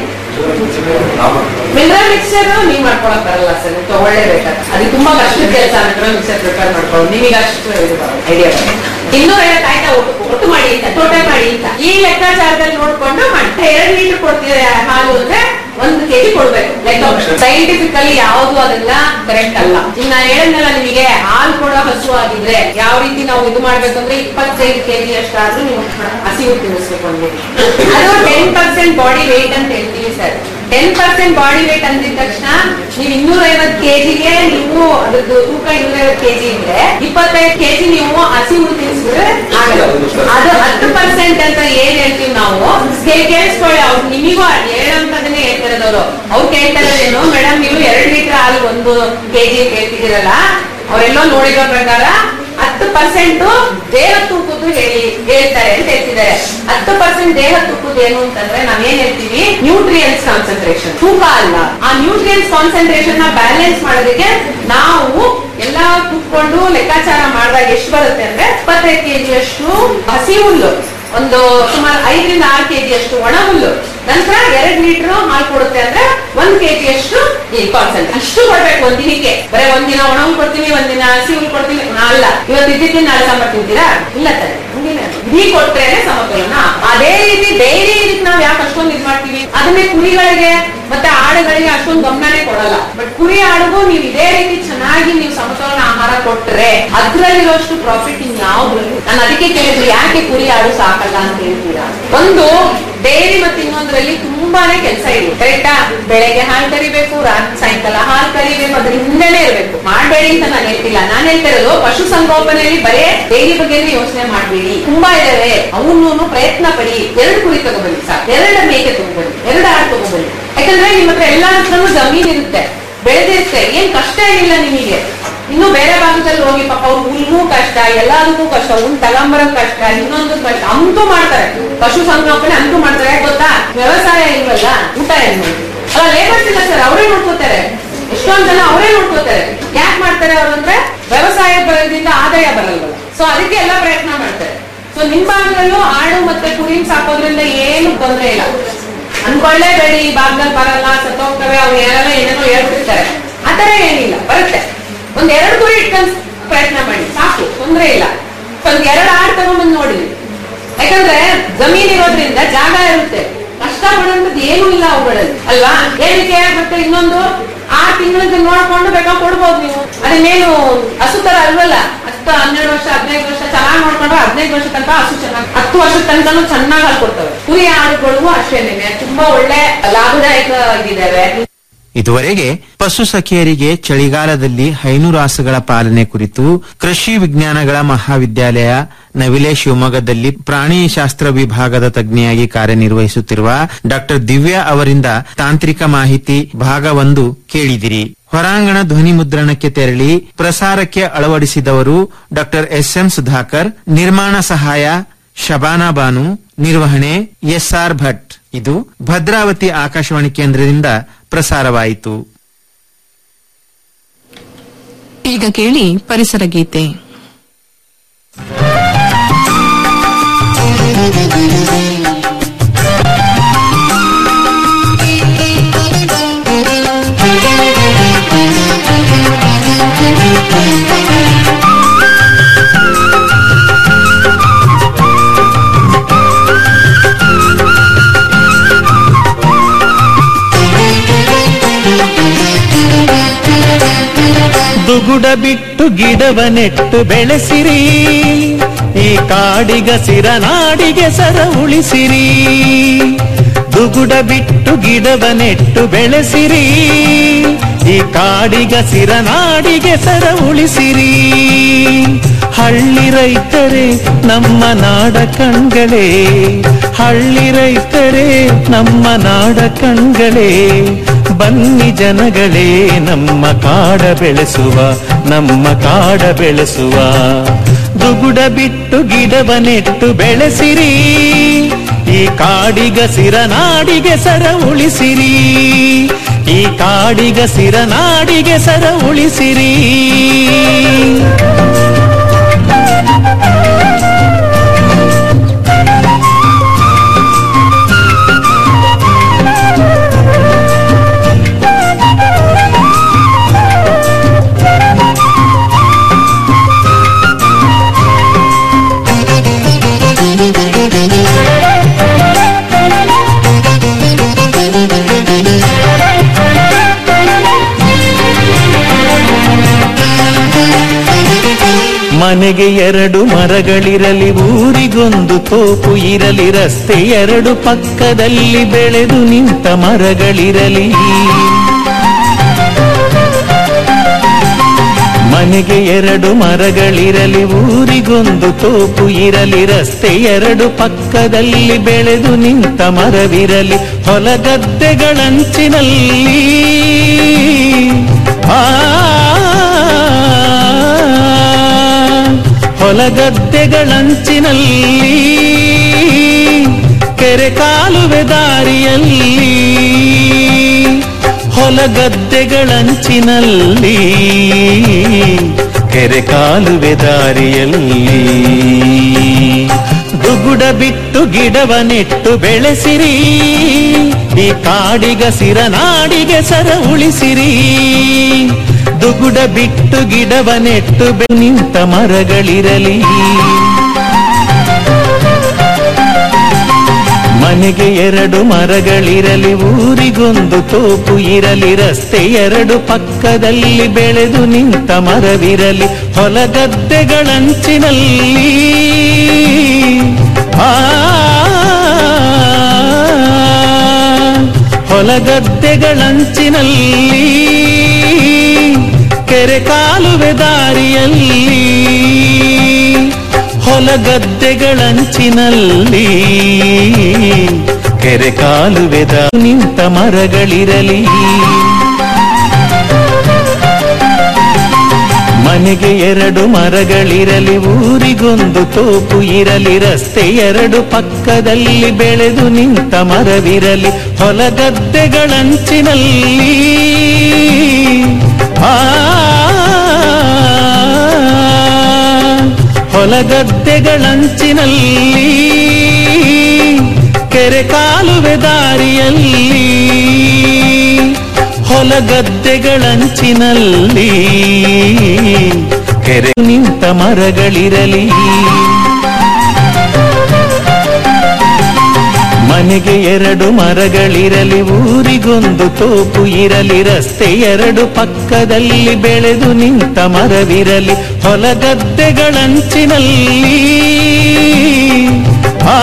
ಮಿನರಲ್ ಮಿಕ್ಸ್ಚರ್ ನೀವ್ ಮಾಡ್ಕೊಳಕ್ ಬರಲ್ಲ ಸರ್ ನೀವು ತಗೊಳ್ಳೇಬೇಕಾದ್ರೆ ಅದು ತುಂಬಾ ಕಷ್ಟದ ಕೆಲಸ ಮಿನರಲ್ ಮಿಕ್ಸ್ಚರ್ ಪ್ರಿಪೇರ್ ಮಾಡ್ಕೊಳ್ಳೋದು ನಿಮಗೆ ಅಷ್ಟು ಐಡಿಯಾ ಇನ್ನೂರ ಐವತ್ತು ಆಯ್ತಾ ಒಟ್ಟು ಒಟ್ಟು ಮಾಡಿ ಅಂತ ಟೋಟಲ್ ಮಾಡಿ ಅಂತ ಈ ಲೆಕ್ಕಾಚಾರದಲ್ಲಿ ನೋಡ್ಕೊಂಡು ಮಾಡಿ ಎರಡು ಲೀಟರ್ ಕೊಡ್ತೀವಿ ಹಾಲು ಅಂದ್ರೆ ಒಂದು ಕೆಜಿ ಕೊಡ್ಬೇಕು ಲೆಕ್ಕ ಸೈಂಟಿಫಿಕಲಿ ಯಾವುದು ಅದೆಲ್ಲ ಕರೆಕ್ಟ್ ಅಲ್ಲ ಈಗ ನಾನು ಹೇಳಿದ್ನಲ್ಲ ನಿಮಗೆ ಹಾಲು ಕೊಡೋ ಹಸು ಆಗಿದ್ರೆ ಯಾವ ರೀತಿ ನಾವು ಇದು ಮಾಡ್ಬೇಕು ಅಂದ್ರೆ ಇಪ್ಪತ್ತೈದು ಕೆಜಿ ಅಷ್ಟಾದ್ರೂ ನೀವು ಹಸಿವು ತಿನ್ನಿಸ್ಬೇಕು ಒಂದು ಅದು ಟೆನ್ ಪರ್ಸೆಂಟ್ ಬಾಡಿ ವೇಟ್ ಅಂತ ಹೇಳ್ತೀವಿ sir ten percent body weight ಅಂದಿದ ತಕ್ಷಣ ನೀವು ಇನ್ನೂರ ಐವತ್ತು ಕೆಜಿಗೆ ನೀವು ಅದ್ರದ್ದು ತೂಕ ಇನ್ನೂರ ಐವತ್ತು ಕೆಜಿ ಇದ್ರೆ ಇಪ್ಪತ್ತೈದು ಕೆಜಿ ನೀವು ಹಸಿ ಹುಳು ತಿನ್ಸಿದ್ರೆ ಆಗಲ್ಲ ಅದು ಹತ್ತು ಪರ್ಸೆಂಟ್ ಅಂತ ಏನ್ ಹೇಳ್ತೀವಿ ನಾವು ಕೇ- ಕೇಳಿಸ್ಕೊಳ್ಳಿ ಅವ್ರು ನಿಮಗೂ ಹೇಳೋಂಥದನ್ನೇ ಹೇಳ್ತಿರೋದವ್ರು ಅವ್ರು ಕೇಳ್ತಾ ಇರೋದೇನು ಮೇಡಮ್ ನೀವು ಎರಡು ಲೀಟರ್ ಹಾಲು ಒಂದು ಕೆಜಿ ಕೇಳ್ತಿದ್ದೀರಲ್ಲ ಅವರೆಲ್ಲೋ ನೋಡಿರೋ ಪ್ರಕಾರ ಹತ್ತು ಪರ್ಸೆಂಟ್ ದೇಹ ತೂಕದ್ದು ಹೇಳಿ ಹೇಳ್ತಾರೆ ಅಂತ ಹೇಳ್ತಿದ್ದಾರೆ ಹತ್ತು ಪರ್ಸೆಂಟ್ ದೇಹ ತೂಕದ್ದು ಏನು ಅಂತಂದ್ರೆ ನಾವೇನ್ ಹೇಳ್ತೀವಿ ನ್ಯೂಟ್ರಿಯನ್ಸ್ ಕಾನ್ಸಂಟ್ರೇಷನ್ ತೂಕ ಅಲ್ಲ ಆ ನ್ಯೂಟ್ರಿಯನ್ಸ್ ಕಾನ್ಸಂಟ್ರೇಷನ್ ನ ಬ್ಯಾಲೆನ್ಸ್ ಮಾಡೋದಕ್ಕೆ ನಾವು ಎಲ್ಲ ಕುತ್ಕೊಂಡು ಲೆಕ್ಕಾಚಾರ ಮಾಡಿದಾಗ ಎಷ್ಟು ಬರುತ್ತೆ ಅಂದ್ರೆ ಇಪ್ಪತ್ತೈದು ಕೆಜಿ ಅಷ್ಟು ಹಸಿ ಹುಲ್ಲು ಒಂದು ಸುಮಾರು ಐದರಿಂದ ಆರು ಕೆಜಿ ಅಷ್ಟು ಒಣ ಹುಲ್ಲು ನಂತರ ಎರಡ್ ಲೀಟರ್ ಹಾಲು ಕೊಡುತ್ತೆ ಅಂದ್ರೆ ಒಂದ್ ಕೆಜಿ ಅಷ್ಟು ಈ ಕಾನ್ಸೆಂಟ್ ಅಷ್ಟು ಕೊಡ್ಬೇಕು ಒಂದ್ ದಿನಕ್ಕೆ ಬರೀ ಒಂದಿನ ಒಣ ಹುಲ್ ಕೊಡ್ತೀವಿ ಒಂದಿನ ಹಸಿ ಹುಲ್ ಕೊಡ್ತೀವಿ ಅಲ್ಲ ಇವತ್ತು ಇದ್ದಿದ್ದೀನಿ ನಾಳೆ ಸಾಂಬಾರ್ ತಿಂತೀರಾ ಇಲ್ಲ ತಾನೆ ಹಂಗಿಲ್ಲ. ಇಡೀ ಕೊಟ್ರೇನೆ ಸಮತೋಲನ ಅದೇ ರೀತಿ ಡೈಲಿ ಇದಕ್ಕೆ ನಾವ್ ಯಾಕೆ ಅಷ್ಟೊಂದು ಇದ್ ಮಾಡ್ತೀವಿ ಅದನ್ನೇ ಕುರಿಗಳಿಗೆ ಮತ್ತೆ ಆಡುಗಳಿಗೆ ಅಷ್ಟೊಂದು ಗಮನನೇ ಕೊಡಲ್ಲ ಬಟ್ ಕುರಿ ಆಡುಗೂ ನೀವು ಇದೇ ರೀತಿ ಚೆನ್ನಾಗಿ ನೀವು ಸಮತೋಲನ ಆಹಾರ ಕೊಟ್ರೆ ಅದ್ರಲ್ಲಿರೋಷ್ಟು ಪ್ರಾಫಿಟ್ ಇನ್ ಯಾವ್ದ್ರಲ್ಲಿ ನಾನು ಅದಕ್ಕೆ ಕೇಳಿದ್ರು ಯಾಕೆ ಕುರಿ ಆಡು ಸಾಕಲ್ಲ ಅಂತ ಹೇಳ್ತೀರಾ ಒಂದು ಡೈರಿ ಮತ್ತೆ ಇನ್ನೊಂದ್ರಲ್ಲಿ ತುಂಬಾನೇ ಕೆಲಸ ಇದೆ ಕರೆಕ್ಟಾ ಬೆಳಗ್ಗೆ ಹಾಲು ಕರಿಬೇಕು ರಾತ್ರಿ ಸಾಯಂಕಾಲ ಹಾಲು ಕರಿಬೇಕು ಅದ್ರ ಹಿಂದೆನೆ ಇರ್ಬೇಕು ಮಾಡ್ಬೇಡಿ ಅಂತ ನಾನು ಹೇಳ್ತಿಲ್ಲ ನಾನು ಹೇಳ್ತಾ ಇರೋದು ಪಶು ಸಂಗೋಪನೆಯಲ್ಲಿ ಬರೇ ಡೈರಿ ಬಗ್ಗೆನೇ ಯೋಚನೆ ಮಾಡ್ಬೇಡಿ ತುಂಬಾ ಇದಾವೆ ಅವನು ಪ್ರಯತ್ನ ಪಡಿ ಎರಡು ಕುರಿ ತಗೊಬನ್ನಿ ಸಾಕು ಎರಡು ಮೇಕೆ ತಗೊಬನ್ನಿ ಎರಡು ಆಡು ತಗೊಬನ್ನಿ ಯಾಕಂದ್ರೆ ನಿಮ್ಮ ಹತ್ರ ಎಲ್ಲಾ ಹತ್ರನೂ ಜಮೀನ್ ಇರುತ್ತೆ ಬೆಳೆದಿರುತ್ತೆ ಏನ್ ಕಷ್ಟ ಏನಿಲ್ಲ ನಿಮಗೆ ಇನ್ನು ಬೇರೆ ಭಾಗದಲ್ಲಿ ಹೋಗಿ ಪಾಪ ಅವ್ರು ಹುಲ್ಗೂ ಕಷ್ಟ ಎಲ್ಲದಕ್ಕೂ ಕಷ್ಟ ಹುಲ್ ತಗೊಂಬರೋದ್ ಕಷ್ಟ ಇನ್ನೊಂದು ಕಷ್ಟ ಅಂತೂ ಮಾಡ್ತಾರೆ ಪಶು ಸಂಗೋಪನೆ ಅಂತೂ ಮಾಡ್ತಾರೆ ಯಾಕ್ ಗೊತ್ತಾ ವ್ಯವಸಾಯ ಇಲ್ವಲ್ಲ ಊಟ ಏನ್ ಮಾಡೋದು? ಅಲ್ಲ ಲೇಬರ್ಸ್ ಇಲ್ಲ ಸರ್ ಅವರೇ ನೋಡ್ಕೋತಾರೆ ಎಷ್ಟೊಂದ್ ಜನ ಅವರೇ ನೋಡ್ಕೋತಾರೆ ಯಾಕೆ ಮಾಡ್ತಾರೆ ಅವ್ರು ಅಂದ್ರೆ ವ್ಯವಸಾಯ ಬರೋದ್ರಿಂದ ಆದಾಯ ಬರಲ್ವಲ್ಲ ಸೊ ಅದಕ್ಕೆ ಎಲ್ಲ ಪ್ರಯತ್ನ ಮಾಡ್ತಾರೆ ಸೊ ನಿಮ್ ಭಾಗದಲ್ಲೂ ಆಡು ಮತ್ತೆ ಕುರಿನ್ ಸಾಕೋದ್ರಿಂದ ಏನು ತೊಂದ್ರೆ ಇಲ್ಲ ಅನ್ಕೊಳ್ಳೇಬೇಡಿ ಈ ಭಾಗದಲ್ಲಿ ಬರಲ್ಲ ಸತ್ತೋಗ್ತವೆ ಅವ್ರು ಯಾರೆಲ್ಲ ಏನೇನೋ ಹೇಳ್ತಿರ್ತಾರೆ ಆತರ ಏನಿಲ್ಲ ಬರುತ್ತೆ ಒಂದ್ ಎರಡು ಕುರಿ ಇಟ್ಕೊಂಡ್ ಪ್ರಯತ್ನ ಮಾಡಿ ಸಾಕು ತೊಂದ್ರೆ ಇಲ್ಲ ಒಂದ್ ಎರಡು ಆಡ್ ತಗೊಂಡ್ಬಂದ್ ನೋಡಿ ಯಾಕಂದ್ರೆ ಜಮೀನ್ ಇರೋದ್ರಿಂದ ಜಾಗ ಇರುತ್ತೆ ಕಷ್ಟ ಪಡುವಂತದ್ದು ಏನೂ ಇಲ್ಲ ಅವುಗಳಲ್ಲಿ ಅಲ್ವಾ ಏನಕ್ಕೆ ಮತ್ತೆ ಇನ್ನೊಂದು ಆ ತಿಂಗಳಿಗೆ ನೋಡ್ಕೊಂಡು ಬೇಕಾ ಕೊಡ್ಬೋದು ನೀವು ಅದನ್ನೇನು ಹಸು ತರ ಅಲ್ವಲ್ಲ ಹತ್ತು ಹನ್ನೆರಡು ವರ್ಷ ಹದಿನೈದು ವರ್ಷ ಚೆನ್ನಾಗಿ ನೋಡ್ಕೊಂಡ್ರೆ ಹದಿನೈದು ವರ್ಷ ತನಕ ಹಸು ಚೆನ್ನಾಗಿ ಹತ್ತು ವರ್ಷದ ತನಕ ಚೆನ್ನಾಗಿ ಹಾಲು ಕೊಡ್ತವೆ ಕುರಿ ಆಡುಗಳಿಗೂ ಅಷ್ಟೇನೆ ತುಂಬಾ ಒಳ್ಳೆ ಲಾಭದಾಯಕ ಇದಿದ್ದಾವೆ ಇದುವರೆಗೆ ಪಶು ಸಖಿಯರಿಗೆ ಚಳಿಗಾಲದಲ್ಲಿ ಹೈನುರಾಸುಗಳ ಪಾಲನೆ ಕುರಿತು ಕೃಷಿ ವಿಜ್ಞಾನಗಳ ಮಹಾವಿದ್ಯಾಲಯ ನವಿಲೆ ಶಿವಮೊಗ್ಗದಲ್ಲಿ ಪ್ರಾಣಿಶಾಸ್ತ್ರ ವಿಭಾಗದ ತಜ್ಞೆಯಾಗಿ ಕಾರ್ಯನಿರ್ವಹಿಸುತ್ತಿರುವ ಡಾಕ್ಟರ್ ದಿವ್ಯಾ ಅವರಿಂದ ತಾಂತ್ರಿಕ ಮಾಹಿತಿ ಭಾಗ ಒಂದು ಕೇಳಿದಿರಿ ಹೊರಾಂಗಣ ಧ್ವನಿ ಮುದ್ರಣಕ್ಕೆ ತೆರಳಿ ಪ್ರಸಾರಕ್ಕೆ ಅಳವಡಿಸಿದವರು ಡಾಕ್ಟರ್ ಎಸ್ ಎಂ ಸುಧಾಕರ್ ನಿರ್ಮಾಣ ಸಹಾಯ ಶಬಾನಾ ಬಾನು ನಿರ್ವಹಣೆ ಎಸ್ಆರ್ ಭಟ್ ಇದು ಭದ್ರಾವತಿ ಆಕಾಶವಾಣಿ ಕೇಂದ್ರದಿಂದ ಪ್ರಸಾರವಾಯಿತು ಈಗ ಕೇಳಿ ಪರಿಸರ ಗೀತೆ ದುಗುಡ ಬಿಟ್ಟು ಗಿಡವ ನೆಟ್ಟು ಬೆಳೆಸಿರಿ ಈ ಕಾಡಿಗ ಸಿರ ನಾಡಿಗೆ ಸರ ಉಳಿಸಿರಿ ದುಗುಡ ಬಿಟ್ಟು ಗಿಡವ ನೆಟ್ಟು ಬೆಳೆಸಿರಿ ಈ ಕಾಡಿಗ ಸಿರ ನಾಡಿಗೆ ಸರ ಉಳಿಸಿರಿ ಹಳ್ಳಿ ರೈತರೇ ನಮ್ಮ ನಾಡ ಕಣ್ಗಳೇ ಹಳ್ಳಿ ರೈತರೇ ನಮ್ಮ ನಾಡ ಕಣ್ಗಳೇ ಬನ್ನಿ ಜನಗಳೇ ನಮ್ಮ ಕಾಡ ಬೆಳೆಸುವ ನಮ್ಮ ಕಾಡ ಬೆಳೆಸುವ ದುಗುಡ ಬಿಟ್ಟು ಗಿಡವ ನೆಟ್ಟು ಬೆಳೆಸಿರಿ ಈ ಕಾಡಿಗ ಸಿರ ನಾಡಿಗೆ ಸರ ಉಳಿಸಿರಿ ಈ ಕಾಡಿಗ ಸಿರ ನಾಡಿಗೆ ಸರ ಉಳಿಸಿರಿ ಮನೆಗೆ ಎರಡು ಮರಗಳಿರಲಿ ಊರಿಗೊಂದು ತೋಪು ಇರಲಿ ರಸ್ತೆ ಎರಡು ಪಕ್ಕದಲ್ಲಿ ಬೆಳೆದು ನಿಂತ ಮರಗಳಿರಲಿ ಮನೆಗೆ ಎರಡು ಮರಗಳಿರಲಿ ಊರಿಗೊಂದು ತೋಪು ಇರಲಿ ರಸ್ತೆ ಎರಡು ಪಕ್ಕದಲ್ಲಿ ಬೆಳೆದು ನಿಂತ ಮರವಿರಲಿ ಹೊಲಗದ್ದೆಗಳಂಚಿನಲ್ಲಿ ಆ ಹೊಲಗದ್ದೆಗಳಂಚಿನಲ್ಲಿ ಕೆರೆ ಕಾಲುವೆ ದಾರಿಯಲ್ಲಿ ಹೊಲಗದ್ದೆಗಳಂಚಿನಲ್ಲಿ ಕೆರೆ ಕಾಲುವೆ ದಾರಿಯಲ್ಲಿ ದುಗುಡ ಬಿಟ್ಟು ಗಿಡವ ನೆಟ್ಟು ಬೆಳೆಸಿರಿ ಈ ಕಾಡಿಗ ಸಿರ ನಾಡಿಗೆ ಸರ ಉಳಿಸಿರಿ ದುಗುಡ ಬಿಟ್ಟು ಗಿಡವ ನೆಟ್ಟು ಬೆ- ನಿಂತ ಮರಗಳಿರಲಿ ಮನೆಗೆ ಎರಡು ಮರಗಳಿರಲಿ ಊರಿಗೊಂದು ತೋಪು ಇರಲಿ ರಸ್ತೆ ಎರಡು ಪಕ್ಕದಲ್ಲಿ ಬೆಳೆದು ನಿಂತ ಮರವಿರಲಿ ಹೊಲಗದ್ದೆಗಳಂಚಿನಲ್ಲಿ ಆ ಹೊಲಗದ್ದೆಗಳಂಚಿನಲ್ಲಿ ಕೆರೆ ಕಾಲುವೆ ದಾರಿಯಲ್ಲಿ ಹೊಲಗದ್ದೆಗಳಂಚಿನಲ್ಲಿ ಕೆರೆ ಕಾಲುವೆ ದ- ನಿಂತ ಮರಗಳಿರಲಿ ಮನೆಗೆ ಎರಡು ಮರಗಳಿರಲಿ ಊರಿಗೊಂದು ತೋಪು ಇರಲಿ ರಸ್ತೆ ಎರಡು ಪಕ್ಕದಲ್ಲಿ ಬೆಳೆದು ನಿಂತ ಮರವಿರಲಿ ಹೊಲಗದ್ದೆಗಳಂಚಿನಲ್ಲಿ ಆ ಹೊಲಗದ್ದೆಗಳಂಚಿನಲ್ಲಿ ಕೆರೆ ಕಾಲುವೆ ದಾರಿಯಲ್ಲಿ ಹೊಲಗದ್ದೆಗಳಂಚಿನಲ್ಲಿ ಕೆರೆ ನಿಂತ ಮರಗಳಿರಲಿ ಮನೆಗೆ ಎರಡು ಮರಗಳಿರಲಿ ಊರಿಗೊಂದು ತೋಪು ಇರಲಿ ರಸ್ತೆ ಎರಡು ಪಕ್ಕದಲ್ಲಿ ಬೆಳೆದು ನಿಂತ ಮರವಿರಲಿ ಹೊಲಗದ್ದೆಗಳಂಚಿನಲ್ಲಿ ಆ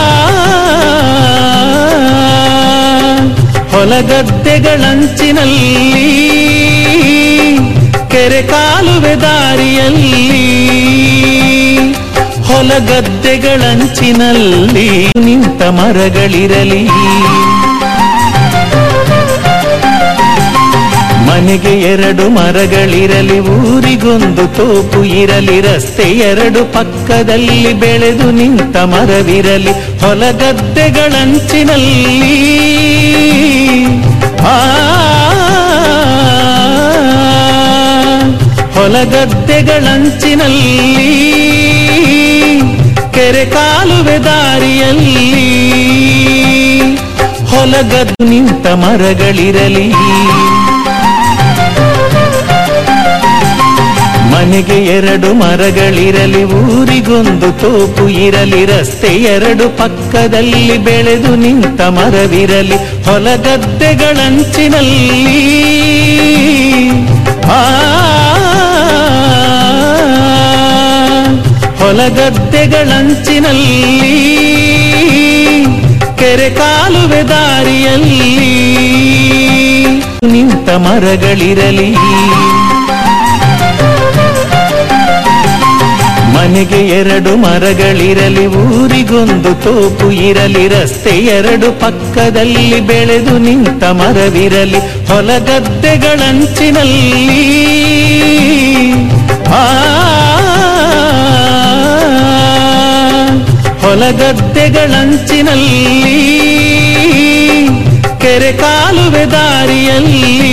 ಹೊಲಗದ್ದೆಗಳಂಚಿನಲ್ಲಿ ಕೆರೆ ಕಾಲುವೆ ದಾರಿಯಲ್ಲಿ ಹೊಲಗದ್ದೆಗಳಂಚಿನಲ್ಲಿ ನಿಂತ ಮರಗಳಿರಲಿ ಮನೆಗೆ ಎರಡು ಮರಗಳಿರಲಿ ಊರಿಗೊಂದು ತೋಪು ಇರಲಿ ರಸ್ತೆ ಎರಡು ಪಕ್ಕದಲ್ಲಿ ಬೆಳೆದು ನಿಂತ ಮರವಿರಲಿ ಹೊಲಗದ್ದೆಗಳಂಚಿನಲ್ಲಿ ಆ ಹೊಲಗದ್ದೆಗಳಂಚಿನಲ್ಲಿ ಕೆರೆ ಕಾಲುವೆ ದಾರಿಯಲ್ಲಿ ಹೊಲಗದ್ದು ನಿಂತ ಮರಗಳಿರಲಿ ಮನೆಗೆ ಎರಡು ಮರಗಳಿರಲಿ ಊರಿಗೊಂದು ತೋಪು ಇರಲಿ ರಸ್ತೆ ಎರಡು ಪಕ್ಕದಲ್ಲಿ ಬೆಳೆದು ನಿಂತ ಮರವಿರಲಿ ಹೊಲಗದ್ದೆಗಳಂಚಿನಲ್ಲಿ ಆ ಹೊಲಗದ್ದೆಗಳಂಚಿನಲ್ಲಿ ಕೆರೆ ಕಾಲುವೆ ದಾರಿಯಲ್ಲಿ ನಿಂತ ಮರಗಳಿರಲಿ ಮನೆಗೆ ಎರಡು ಮರಗಳಿರಲಿ ಊರಿಗೊಂದು ತೋಪು ಇರಲಿ ರಸ್ತೆ ಎರಡು ಪಕ್ಕದಲ್ಲಿ ಬೆಳೆದು ನಿಂತ ಮರವಿರಲಿ ಹೊಲಗದ್ದೆಗಳಂಚಿನಲ್ಲಿ ಆ ಹೊಲಗದ್ದೆಗಳಂಚಿನಲ್ಲಿ ಕೆರೆ ಕಾಲುವೆ ದಾರಿಯಲ್ಲಿ